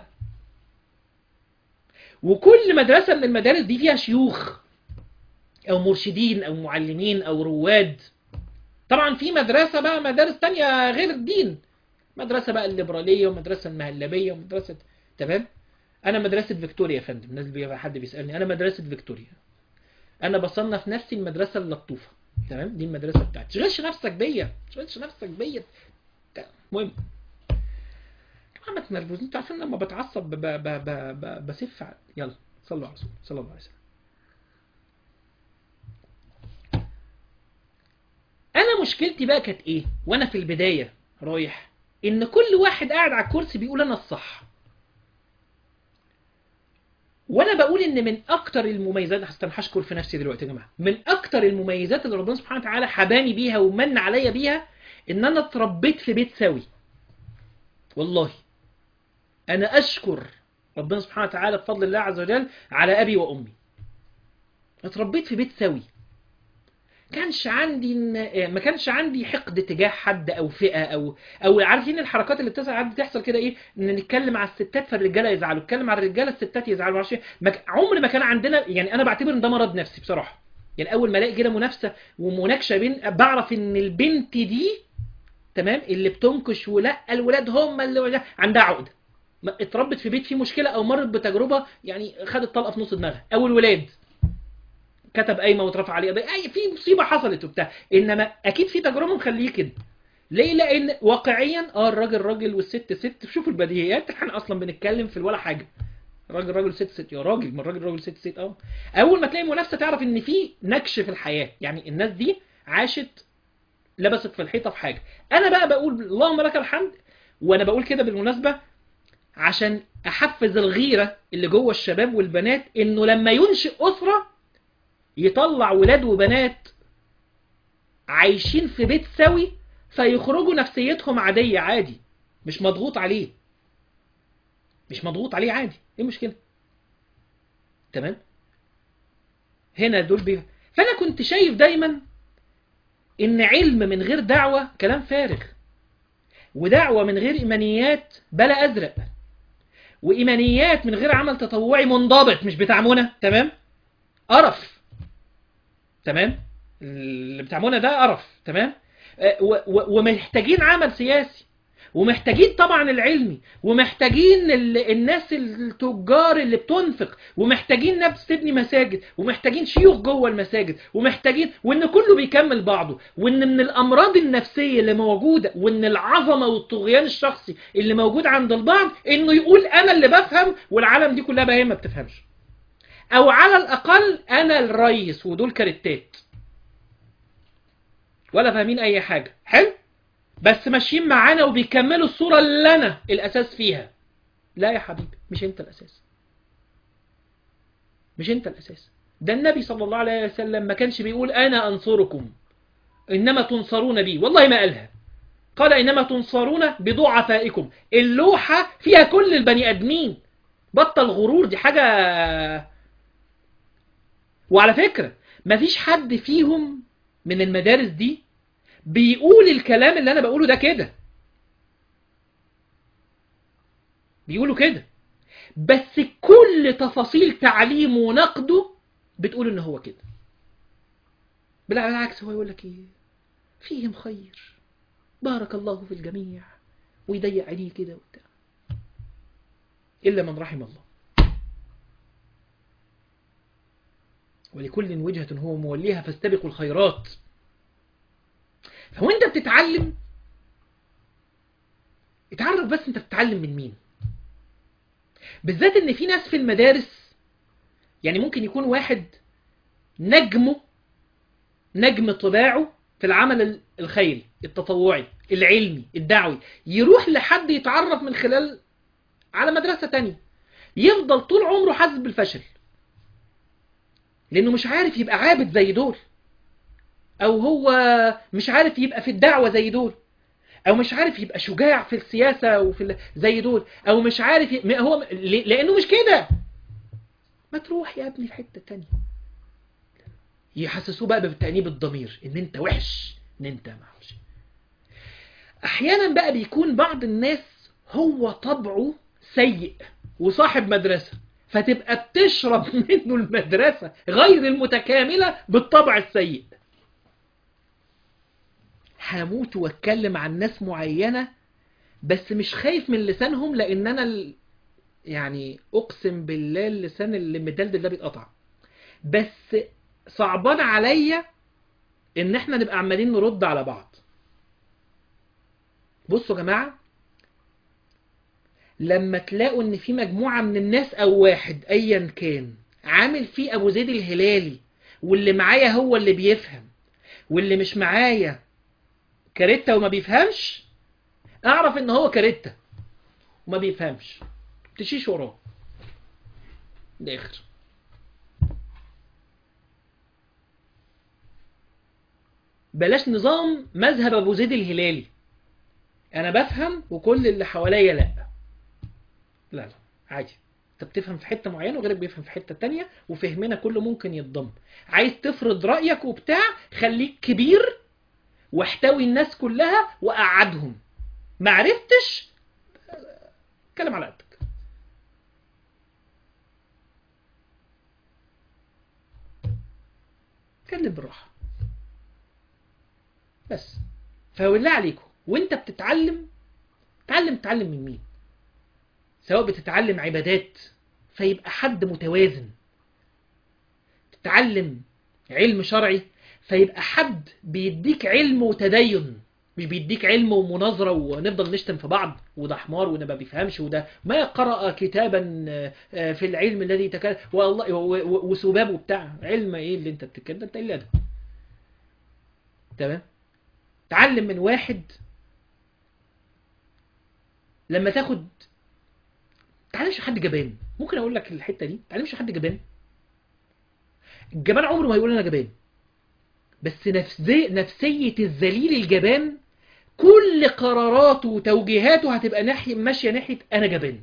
وكل مدرسه من المدارس دي فيها شيوخ او مرشدين او معلمين او رواد طبعا في مدرسه بقى مدارس تانية غير الدين مدرسة بقى الليبرالية ومدرسة المهلبية ومدرسة تمام أنا مدرسة فيكتوريا يا فندم الناس بي حد بيسألني أنا مدرسة فيكتوريا أنا بصنف نفسي المدرسة اللطوفة تمام دي المدرسة بتاعتي تشغلش نفسك بيا تشغلش نفسك بيا المهم ما تنرفزني انتوا عارفين لما بتعصب ب ب ب ب بسف يلا صلوا على رسول صلى الله عليه وسلم انا مشكلتي بقى كانت ايه وانا في البدايه رايح ان كل واحد قاعد على الكرسي بيقول انا الصح وانا بقول ان من اكتر المميزات حتى هشكر في نفسي دلوقتي يا جماعه من اكتر المميزات اللي ربنا سبحانه وتعالى حباني بيها ومن عليا بيها ان انا اتربيت في بيت سوي والله انا اشكر ربنا سبحانه وتعالى بفضل الله عز وجل على ابي وامي اتربيت في بيت سوي كانش عندي ما كانش عندي حقد تجاه حد او فئه او او عارفين الحركات اللي بتحصل بتحصل كده ايه ان نتكلم على الستات فالرجاله يزعلوا نتكلم على الرجاله الستات يزعلوا معرفش مك... عمر ما كان عندنا يعني انا بعتبر ان ده مرض نفسي بصراحه يعني اول ما الاقي كده منافسه ومناقشه بين بعرف ان البنت دي تمام اللي بتنكش ولا الولاد هم اللي عندها عقده اتربت في بيت فيه مشكله او مرت بتجربه يعني خدت طلقه في نص دماغها او الولاد كتب قايمه واترفع عليه قضيه اي في مصيبه حصلت وبتاع انما اكيد في تجربه مخليه كده ليه لان واقعيا اه الراجل راجل والست ست شوفوا البديهيات احنا اصلا بنتكلم في ولا حاجه راجل راجل ست ست يا راجل ما الراجل راجل ست ست اه اول ما تلاقي منافسه تعرف ان في نكش في الحياه يعني الناس دي عاشت لبست في الحيطه في حاجه انا بقى بقول اللهم لك الحمد وانا بقول كده بالمناسبه عشان احفز الغيره اللي جوه الشباب والبنات انه لما ينشئ اسره يطلع ولاد وبنات عايشين في بيت سوي فيخرجوا نفسيتهم عاديه عادي مش مضغوط عليه مش مضغوط عليه عادي ايه المشكله تمام هنا دول بي... فانا كنت شايف دايما ان علم من غير دعوه كلام فارغ ودعوه من غير ايمانيات بلا ازرق وايمانيات من غير عمل تطوعي منضبط مش بتاع منى تمام قرف تمام اللي بتاع منى ده قرف تمام آه، و- و- ومحتاجين عمل سياسي ومحتاجين طبعا العلمي ومحتاجين ال- الناس التجار اللي بتنفق ومحتاجين ناس تبني مساجد ومحتاجين شيوخ جوه المساجد ومحتاجين وان كله بيكمل بعضه وان من الامراض النفسيه اللي موجوده وان العظمه والطغيان الشخصي اللي موجود عند البعض انه يقول انا اللي بفهم والعالم دي كلها بقى هي ما بتفهمش او على الاقل انا الريس ودول كاريتات ولا فاهمين اي حاجه حلو بس ماشيين معانا وبيكملوا الصورة اللي أنا الأساس فيها لا يا حبيبي مش أنت الأساس مش أنت الأساس ده النبي صلى الله عليه وسلم ما كانش بيقول أنا أنصركم إنما تنصرون بي والله ما قالها قال إنما تنصرون بضعفائكم اللوحة فيها كل البني آدمين بطل غرور دي حاجة وعلى فكرة مفيش حد فيهم من المدارس دي بيقول الكلام اللي انا بقوله ده كده بيقولوا كده بس كل تفاصيل تعليمه ونقده بتقول ان هو كده بلا بالعكس هو يقول لك ايه فيهم خير بارك الله في الجميع ويضيق عينيه كده وبتاع الا من رحم الله ولكل وجهة هو موليها فاستبقوا الخيرات فهو انت بتتعلم اتعرف بس انت بتتعلم من مين بالذات ان في ناس في المدارس يعني ممكن يكون واحد نجمه نجم طباعه في العمل الخيري التطوعي العلمي الدعوي يروح لحد يتعرف من خلال على مدرسة تانية يفضل طول عمره حاسس بالفشل لانه مش عارف يبقى عابد زي دول او هو مش عارف يبقى في الدعوة زي دول او مش عارف يبقى شجاع في السياسة وفي ال- زي دول او مش عارف ي... م- هو ل- لانه مش كده ما تروح يا ابني في حتة تانية يحسسوه بقى بالتأنيب الضمير ان انت وحش ان انت ما اعرفش احيانا بقى بيكون بعض الناس هو طبعه سيء وصاحب مدرسة فتبقى بتشرب منه المدرسة غير المتكاملة بالطبع السيء هموت واتكلم عن ناس معينة بس مش خايف من لسانهم لان انا ال... يعني اقسم بالله اللسان اللي مدلدل ده بيتقطع بس صعبان عليا ان احنا نبقى عمالين نرد على بعض بصوا يا جماعة لما تلاقوا ان في مجموعة من الناس او واحد ايا كان عامل فيه ابو زيد الهلالي واللي معايا هو اللي بيفهم واللي مش معايا كاريتا وما بيفهمش اعرف ان هو كاريتا وما بيفهمش تشيش وراه الاخر بلاش نظام مذهب ابو زيد الهلالي انا بفهم وكل اللي حواليا لا لا لا عادي انت بتفهم في حته معينه وغيرك بيفهم في حته تانية وفهمنا كله ممكن يتضم عايز تفرض رايك وبتاع خليك كبير واحتوي الناس كلها وقعدهم ما عرفتش اتكلم على قدك اتكلم بالراحه بس فبالله عليكم وانت بتتعلم تعلم تعلم من مين سواء بتتعلم عبادات فيبقى حد متوازن تتعلم علم شرعي فيبقى حد بيديك علم وتدين مش بيديك علم ومناظرة ونفضل نشتم في بعض وده حمار وده ما بيفهمش وده ما قرأ كتابا آه، في العلم الذي تكلم والله و- و- وسباب وبتاع علم ايه اللي انت بتتكلم ده انت ايه ده تمام تعلم من واحد لما تاخد تعلمش حد جبان ممكن اقول لك الحته دي تعلمش حد جبان الجبان عمره ما هيقول انا جبان بس نفسي نفسيه الذليل الجبان كل قراراته وتوجيهاته هتبقى ناحيه ماشيه ناحيه انا جبان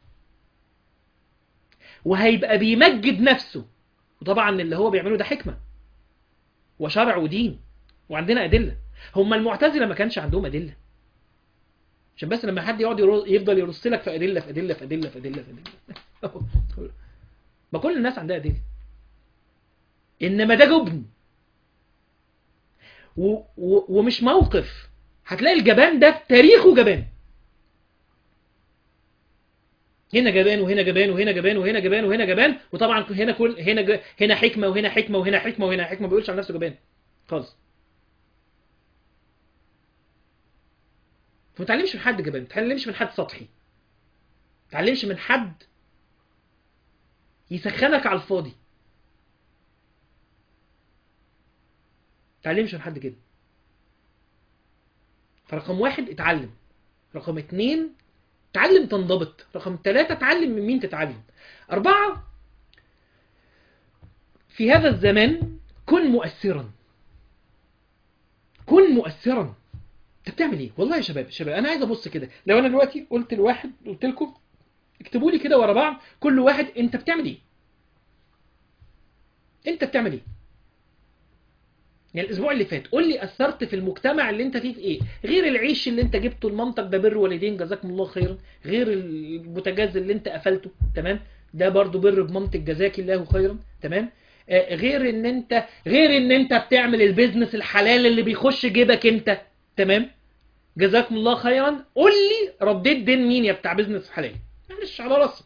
وهيبقى بيمجد نفسه وطبعا اللي هو بيعمله ده حكمه وشرع ودين وعندنا ادله هم المعتزله ما كانش عندهم ادله عشان بس لما حد يقعد يرو- يفضل يرص لك في ادله في ادله في ادله في ادله في ادله ما كل الناس عندها ادله انما ده جبن و... و... ومش موقف هتلاقي الجبان ده في تاريخه جبان هنا جبان وهنا جبان وهنا جبان وهنا جبان وهنا جبان وطبعا هنا كل هنا ج... هنا حكمه وهنا حكمه وهنا حكمه وهنا حكمه ما بيقولش عن نفسه جبان خالص فما تعلمش من حد جبان ما تعلمش من حد سطحي ما تعلمش من حد يسخنك على الفاضي ما تعلمش من حد كده فرقم واحد اتعلم رقم اتنين تعلم تنضبط رقم ثلاثة تعلم من مين تتعلم أربعة في هذا الزمان كن مؤثرا كن مؤثرا انت بتعمل ايه والله يا شباب شباب انا عايز ابص كده لو انا دلوقتي قلت لواحد قلت لكم اكتبوا لي كده ورا بعض كل واحد انت بتعمل ايه انت بتعمل ايه يعني الاسبوع اللي فات قول لي اثرت في المجتمع اللي انت فيه في ايه غير العيش اللي انت جبته لمامتك ده بر والدين جزاكم الله خيرا غير البوتاجاز اللي انت قفلته تمام ده برضو بر بمامتك جزاك الله خيرا تمام آه غير ان انت غير ان انت بتعمل البيزنس الحلال اللي بيخش جيبك انت تمام جزاكم الله خيرا قول لي رديت دين مين يا بتاع بيزنس حلال معلش على راسي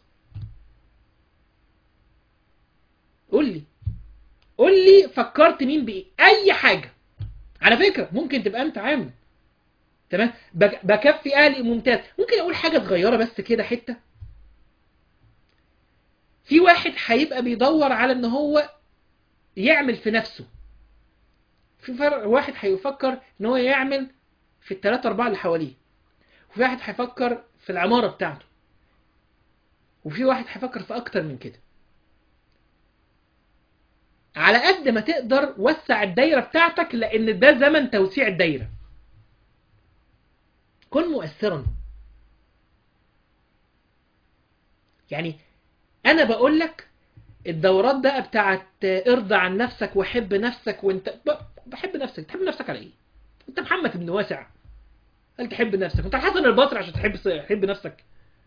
قول لي قول لي فكرت مين بايه اي حاجه على فكره ممكن تبقى انت عامل تمام بك- بكفي اهلي ممتاز ممكن اقول حاجه صغيره بس كده حته في واحد هيبقى بيدور على ان هو يعمل في نفسه في فرق واحد هيفكر ان هو يعمل في الثلاثة أربعة اللي حواليه وفي واحد هيفكر في العمارة بتاعته وفي واحد هيفكر في أكتر من كده على قد ما تقدر وسع الدايرة بتاعتك لأن ده زمن توسيع الدايرة كن مؤثرا يعني أنا بقول لك الدورات بقى بتاعت ارضى عن نفسك وحب نفسك وانت ب- بحب نفسك تحب نفسك على ايه انت محمد بن واسع هل تحب نفسك انت الحسن البصري عشان تحب تحب نفسك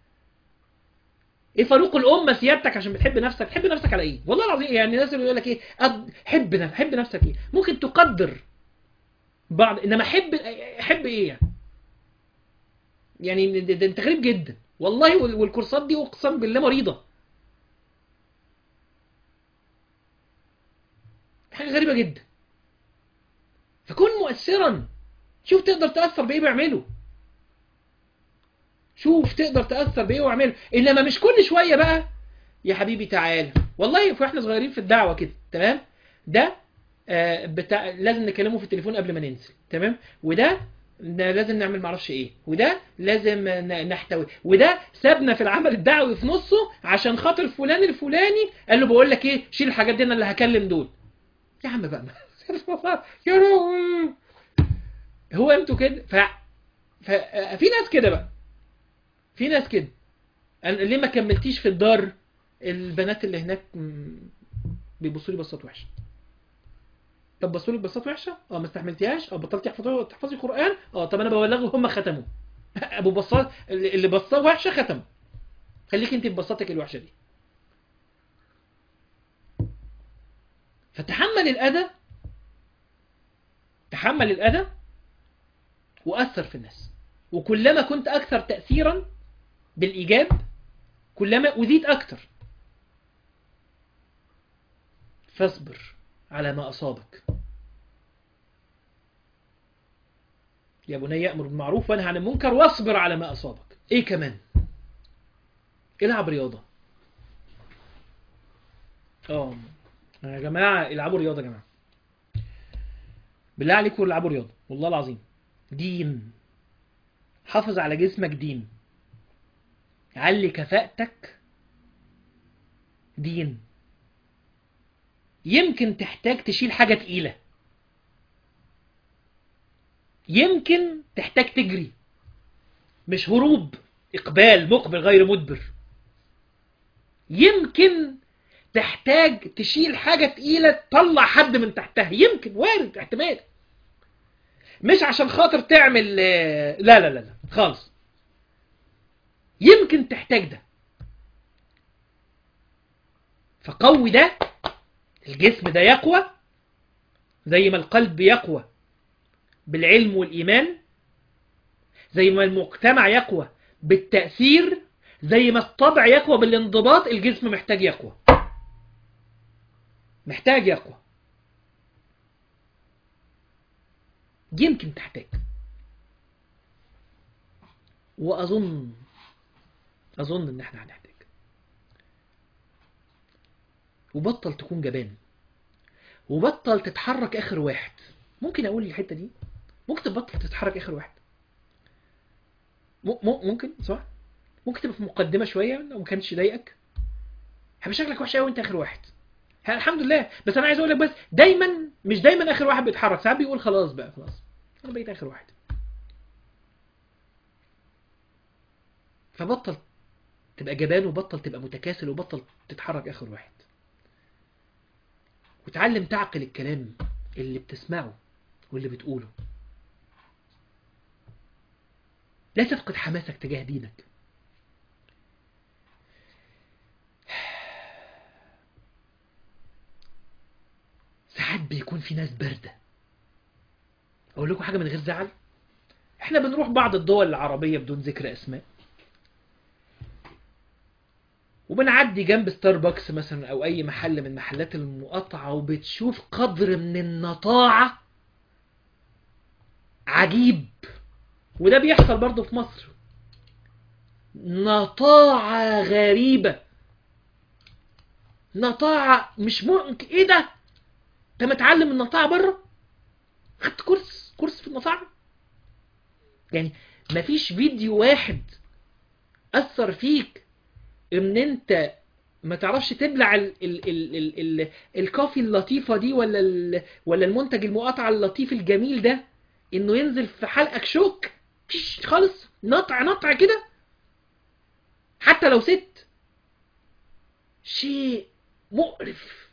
ايه فاروق الامه سيادتك عشان بتحب نفسك تحب نفسك على ايه والله العظيم يعني الناس اللي يقول لك ايه أد- حب نف- حب نفسك ايه ممكن تقدر بعض انما حب حب ايه يعني يعني ده, ده انت غريب جدا والله وال- والكورسات دي اقسم بالله مريضه حاجه غريبه جدا فكن مؤثرا شوف تقدر تاثر بايه بيعمله شوف تقدر تاثر بايه واعمله انما مش كل شويه بقى يا حبيبي تعالى والله واحنا صغيرين في الدعوه كده تمام ده آه بتاع لازم نكلمه في التليفون قبل ما ننزل تمام وده ن- لازم نعمل معرفش ايه وده لازم ن- نحتوي وده سابنا في العمل الدعوي في نصه عشان خاطر فلان الفلاني قال له بقول لك ايه شيل الحاجات دي انا اللي هكلم دول يا عم بقى يا روح هو انتوا كده ف... ف... في ناس كده بقى في ناس كده أنا ليه ما كملتيش في الدار البنات اللي هناك م، بيبصوا لي بصات وحشه طب بصوا لك بصات وحشه اه ما استحملتيهاش اه بطلتي تحفظي تحفظي قران اه طب انا ببلغه هم ختموا ابو بصات اللي اللي بصاه وحشه ختم خليك انت ببصاتك الوحشه دي فتحمل الاذى تحمل الاذى واثر في الناس وكلما كنت اكثر تاثيرا بالايجاب كلما اذيت اكثر فاصبر على ما أصابك يا بني يأمر بالمعروف وانهى عن المنكر واصبر على ما أصابك إيه كمان العب رياضة اه يا جماعة العبوا رياضة يا جماعة بالله عليكم العبوا رياضة والله العظيم دين حافظ على جسمك دين علي كفاءتك دين يمكن تحتاج تشيل حاجة تقيلة يمكن تحتاج تجري مش هروب إقبال مقبل غير مدبر يمكن تحتاج تشيل حاجة تقيلة تطلع حد من تحتها يمكن وارد احتمال مش عشان خاطر تعمل لا لا لا لا خالص يمكن تحتاج ده فقوي ده الجسم ده يقوى زي ما القلب يقوى بالعلم والإيمان زي ما المجتمع يقوى بالتأثير زي ما الطبع يقوى بالانضباط الجسم محتاج يقوى محتاج يقوى يمكن تحتاج وأظن أظن إن إحنا هنحتاج وبطل تكون جبان وبطل تتحرك آخر واحد ممكن أقول الحتة دي ممكن تبطل تتحرك آخر واحد م- م- ممكن صح ممكن تبقى في مقدمة شوية لو ما كانش ضايقك هيبقى شكلك وحش قوي وانت آخر واحد ها، الحمد لله بس انا عايز اقول لك بس دايما مش دايما اخر واحد بيتحرك ساعات بيقول خلاص بقى خلاص انا بقيت اخر واحد فبطل تبقى جبان وبطل تبقى متكاسل وبطل تتحرك اخر واحد وتعلم تعقل الكلام اللي بتسمعه واللي بتقوله لا تفقد حماسك تجاه دينك ساعات بيكون في ناس باردة أقول لكم حاجة من غير زعل احنا بنروح بعض الدول العربية بدون ذكر أسماء وبنعدي جنب ستاربكس مثلا أو أي محل من محلات المقاطعة وبتشوف قدر من النطاعة عجيب وده بيحصل برضه في مصر نطاعة غريبة نطاعة مش ممكن ايه ده انت متعلم النطاعة بره خدت كورس كورس في النطاعة يعني مفيش فيديو واحد اثر فيك ان انت ما تعرفش تبلع ال ال ال ال ال الكافي اللطيفة دي ولا ال ولا المنتج المقاطعة اللطيف الجميل ده انه ينزل في حلقك شوك مفيش خالص نطع نطع كده حتى لو ست شيء مقرف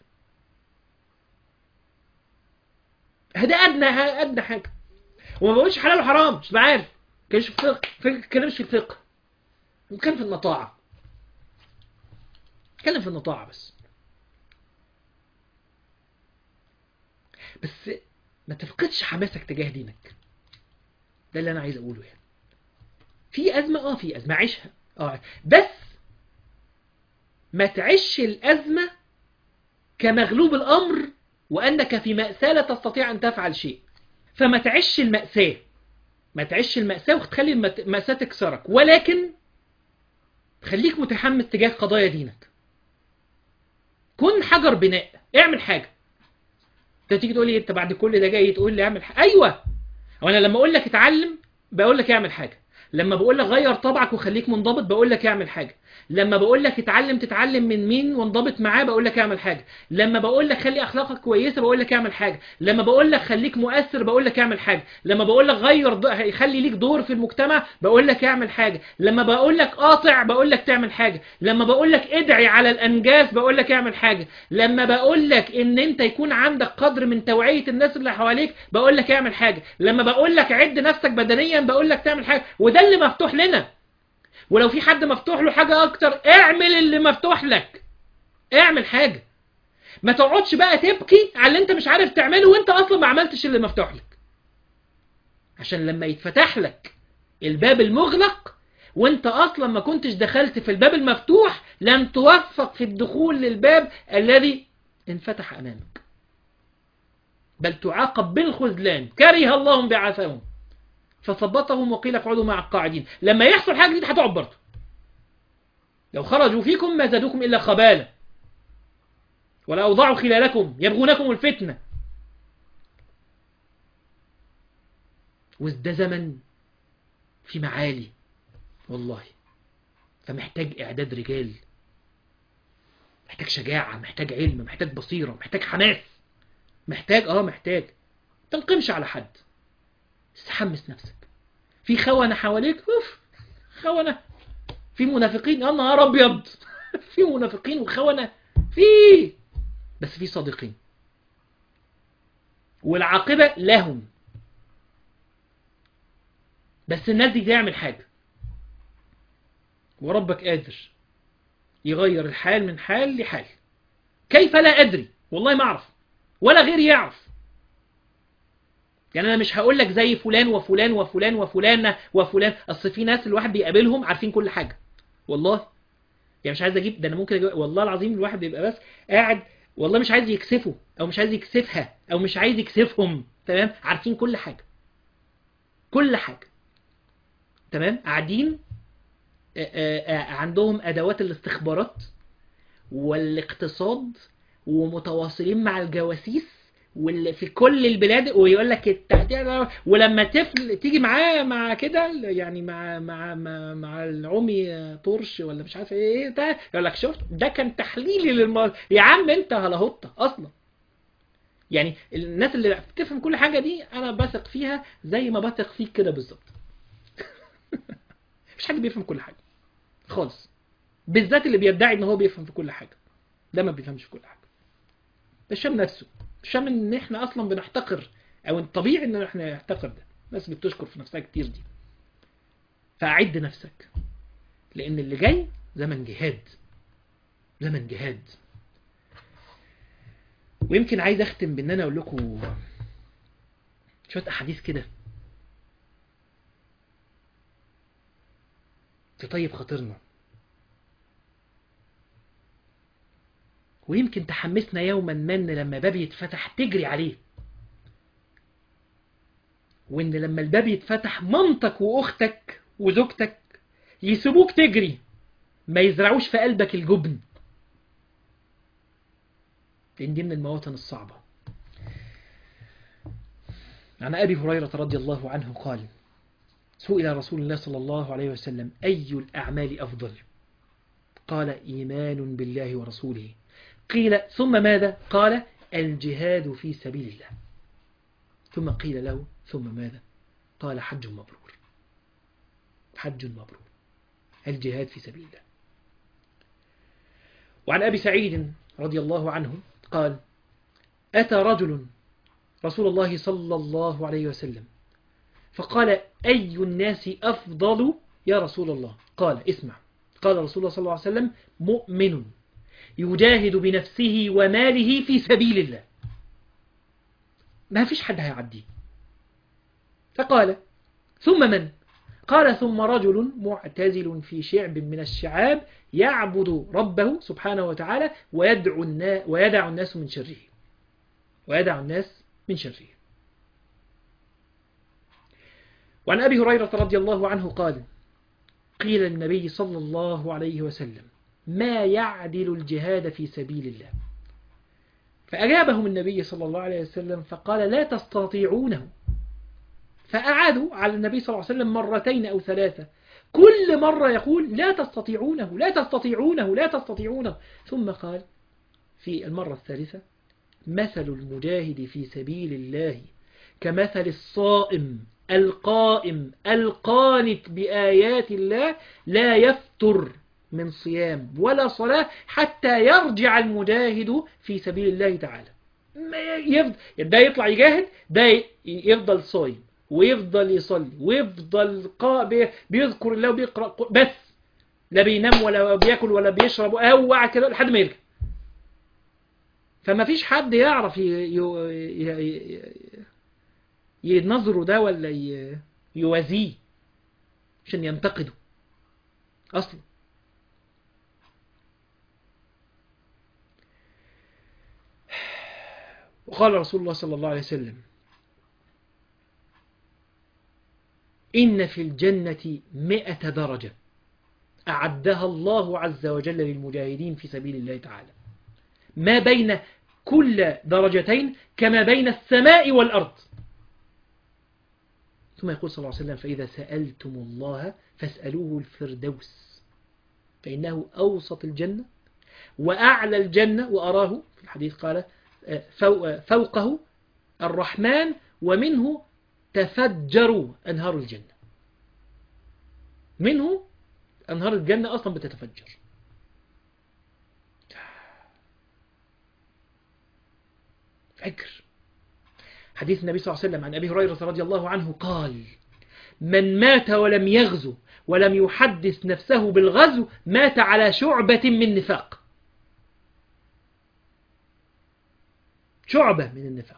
ده ادنى ادنى حاجه وما بقولش حلال وحرام مش عارف كانش في فقه ما كلامش في الفقه كان في النطاعه اتكلم في النطاعه بس بس ما تفقدش حماسك تجاه دينك ده اللي انا عايز اقوله يعني في ازمه اه في ازمه عيشها اه بس ما تعيش الازمه كمغلوب الامر وانك في ماساه لا تستطيع ان تفعل شيء فما تعيش الماساه ما تعيش الماساه وتخلي المت- الماساه تكسرك ولكن خليك متحمس تجاه قضايا دينك كن حجر بناء اعمل حاجه انت تيجي تقول لي انت بعد كل ده جاي تقول لي اعمل حاجه ايوه وانا لما اقول لك اتعلم بقول لك اعمل حاجه لما بقول لك غير طبعك وخليك منضبط بقول لك اعمل حاجه لما بقول لك اتعلم تتعلم من مين وانضبط معاه بقول لك اعمل حاجه لما بقول لك خلي اخلاقك كويسه بقول لك اعمل حاجه لما بقول لك خليك مؤثر بقول لك اعمل حاجه لما بقول لك غير د- خلي ليك دور في المجتمع بقول لك اعمل حاجه لما بقول لك قاطع بقول لك تعمل حاجه لما بقول لك ادعي على الانجاز بقول لك اعمل حاجه لما بقول لك ان انت يكون عندك قدر من توعيه الناس اللي حواليك بقول لك اعمل حاجه لما بقول لك عد نفسك بدنيا بقول لك تعمل حاجه وده اللي مفتوح لنا ولو في حد مفتوح له حاجة أكتر اعمل اللي مفتوح لك اعمل حاجة ما تقعدش بقى تبكي على اللي انت مش عارف تعمله وانت أصلا ما عملتش اللي مفتوح لك عشان لما يتفتح لك الباب المغلق وانت أصلا ما كنتش دخلت في الباب المفتوح لن توفق في الدخول للباب الذي انفتح أمامك بل تعاقب بالخذلان كره الله بعثهم فثبطهم وقيل اقعدوا مع القاعدين لما يحصل حاجة جديدة هتقعد برضه لو خرجوا فيكم ما زادوكم إلا خبالا ولا أوضعوا خلالكم يبغونكم الفتنة وده زمن في معالي والله فمحتاج إعداد رجال محتاج شجاعة محتاج علم محتاج بصيرة محتاج حماس محتاج اه محتاج تنقمش على حد استحمس نفسك في خونة حواليك اوف خونة في منافقين يا نهار ابيض في منافقين وخونة في بس في صادقين والعاقبة لهم بس الناس دي تعمل حاجة وربك قادر يغير الحال من حال لحال كيف لا أدري والله ما أعرف ولا غيري يعرف يعني أنا مش هقول لك زي فلان وفلان وفلان وفلان وفلان أصل في ناس الواحد بيقابلهم عارفين كل حاجة والله يعني مش عايز أجيب ده أنا ممكن أجيب والله العظيم الواحد بيبقى بس قاعد والله مش عايز يكسفه أو مش عايز يكسفها أو مش عايز يكسفهم تمام عارفين كل حاجة كل حاجة تمام قاعدين عندهم أدوات الاستخبارات والاقتصاد ومتواصلين مع الجواسيس واللي في كل البلاد ويقول لك التهدئة ولما طفل تيجي معاه مع كده يعني مع مع مع, مع العمي طرش ولا مش عارف ايه ده يقول لك شفت ده كان تحليلي للموضوع يا عم انت هلاهوطه اصلا يعني الناس اللي بتفهم كل حاجه دي انا بثق فيها زي ما بثق فيك كده بالظبط مش حد بيفهم كل حاجه خالص بالذات اللي بيدعي ان هو بيفهم في كل حاجه ده ما بيفهمش في كل حاجه ده شام نفسه شام ان احنا اصلا بنحتقر او الطبيعي ان احنا نحتقر ده الناس اللي بتشكر في نفسها كتير دي فاعد نفسك لان اللي جاي زمن جهاد زمن جهاد ويمكن عايز اختم بان انا اقول لكم شويه احاديث كده تطيب خاطرنا ويمكن تحمسنا يوما ما ان لما باب يتفتح تجري عليه وان لما الباب يتفتح مامتك واختك وزوجتك يسيبوك تجري ما يزرعوش في قلبك الجبن لان دي من المواطن الصعبة عن أبي هريرة رضي الله عنه قال سئل رسول الله صلى الله عليه وسلم أي الأعمال أفضل قال إيمان بالله ورسوله قيل ثم ماذا قال الجهاد في سبيل الله ثم قيل له ثم ماذا قال حج مبرور حج مبرور الجهاد في سبيل الله وعن أبي سعيد رضي الله عنه قال أتى رجل رسول الله صلى الله عليه وسلم فقال أي الناس أفضل يا رسول الله قال اسمع قال رسول الله صلى الله عليه وسلم مؤمن يجاهد بنفسه وماله في سبيل الله ما فيش حد هيعديه فقال ثم من قال ثم رجل معتزل في شعب من الشعاب يعبد ربه سبحانه وتعالى ويدعو الناس ويدع الناس من شره ويدع الناس من شره وعن أبي هريرة رضي الله عنه قال قيل للنبي صلى الله عليه وسلم ما يعدل الجهاد في سبيل الله فأجابهم النبي صلى الله عليه وسلم فقال لا تستطيعونه فأعادوا على النبي صلى الله عليه وسلم مرتين أو ثلاثة كل مرة يقول لا تستطيعونه لا تستطيعونه لا تستطيعونه ثم قال في المرة الثالثة مثل المجاهد في سبيل الله كمثل الصائم القائم القانت بآيات الله لا يفتر من صيام ولا صلاة حتى يرجع المجاهد في سبيل الله تعالى يفضل ده يطلع يجاهد ده يفضل صايم ويفضل يصلي ويفضل قا بيذكر الله وبيقرأ بس لا بينام ولا بياكل ولا بيشرب هو كده لحد ما يرجع فما فيش حد يعرف ينظره ده ولا يوازيه عشان ينتقده أصلا وقال رسول الله صلى الله عليه وسلم إن في الجنة مئة درجة أعدها الله عز وجل للمجاهدين في سبيل الله تعالى ما بين كل درجتين كما بين السماء والأرض ثم يقول صلى الله عليه وسلم فإذا سألتم الله فاسألوه الفردوس فإنه أوسط الجنة وأعلى الجنة وأراه في الحديث قال فوقه الرحمن ومنه تفجروا أنهار الجنة منه أنهار الجنة أصلا بتتفجر فكر حديث النبي صلى الله عليه وسلم عن أبي هريرة رضي الله عنه قال من مات ولم يغزو ولم يحدث نفسه بالغزو مات على شعبة من نفاق شعبة من النفاق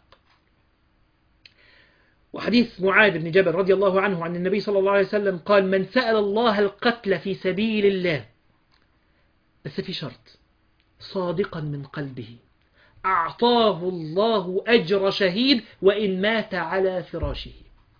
وحديث معاذ بن جبل رضي الله عنه عن النبي صلى الله عليه وسلم قال من سأل الله القتل في سبيل الله بس في شرط صادقا من قلبه أعطاه الله أجر شهيد وإن مات على فراشه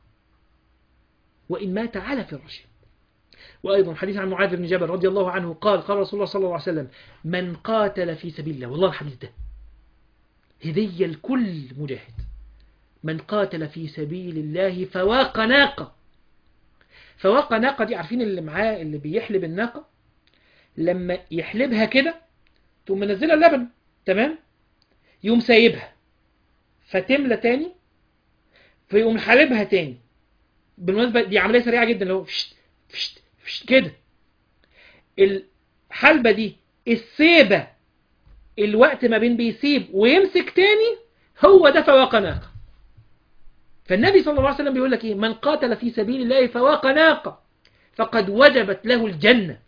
وإن مات على فراشه وأيضا حديث عن معاذ بن جبل رضي الله عنه قال قال رسول الله صلى الله عليه وسلم من قاتل في سبيل الله والله الحديث ده هدية لكل مجاهد من قاتل في سبيل الله فواق ناقة فواق ناقة دي عارفين اللي معاه اللي بيحلب الناقة لما يحلبها كده تقوم منزلها اللبن تمام يقوم سايبها فتملى تاني فيقوم حالبها تاني بالمناسبة دي عملية سريعة جدا اللي هو فشت فشت فشت كده الحلبة دي السيبة الوقت ما بين بيسيب ويمسك تاني هو ده فواق ناقة فالنبي صلى الله عليه وسلم بيقول لك ايه من قاتل في سبيل الله فواق ناقة فقد وجبت له الجنة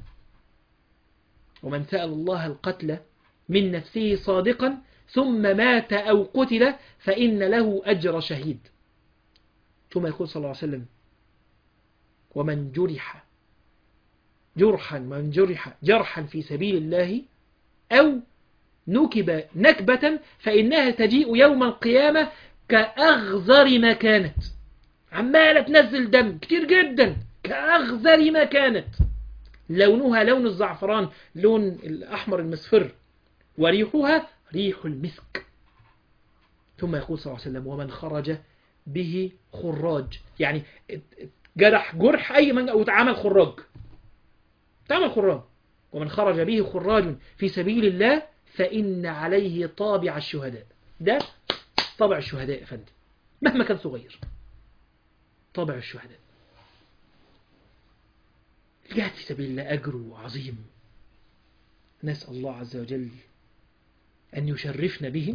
ومن سأل الله القتل من نفسه صادقا ثم مات أو قتل فإن له أجر شهيد ثم يقول صلى الله عليه وسلم ومن جرح جرحا من جرح جرحا في سبيل الله أو نكب نكبة فإنها تجيء يوم القيامة كأغزر ما كانت عمالة تنزل دم كتير جدا كأغزر ما كانت لونها لون الزعفران لون الأحمر المصفر وريحها ريح المسك ثم يقول صلى الله عليه وسلم ومن خرج به خراج يعني جرح جرح أي من أو تعامل خراج تعامل خراج ومن خرج به خراج في سبيل الله فإن عليه طابع الشهداء ده طابع الشهداء يا فندم مهما كان صغير طابع الشهداء الجهاد في سبيل الله أجره عظيم نسأل الله عز وجل أن يشرفنا به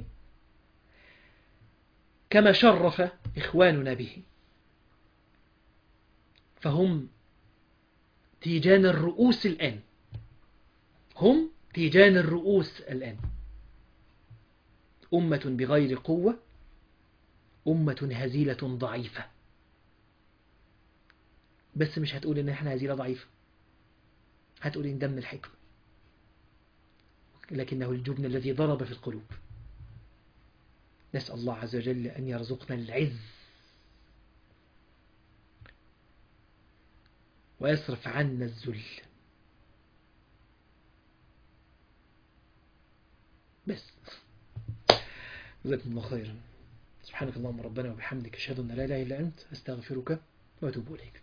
كما شرف إخواننا به فهم تيجان الرؤوس الآن هم تيجان الرؤوس الآن أمة بغير قوة أمة هزيلة ضعيفة بس مش هتقول إن إحنا هزيلة ضعيفة هتقول إن دم الحكمة لكنه الجبن الذي ضرب في القلوب نسأل الله عز وجل أن يرزقنا العز ويصرف عنا الذل بس جزاكم الله خيرا سبحانك اللهم ربنا وبحمدك أشهد أن لا إله إلا أنت أستغفرك وأتوب إليك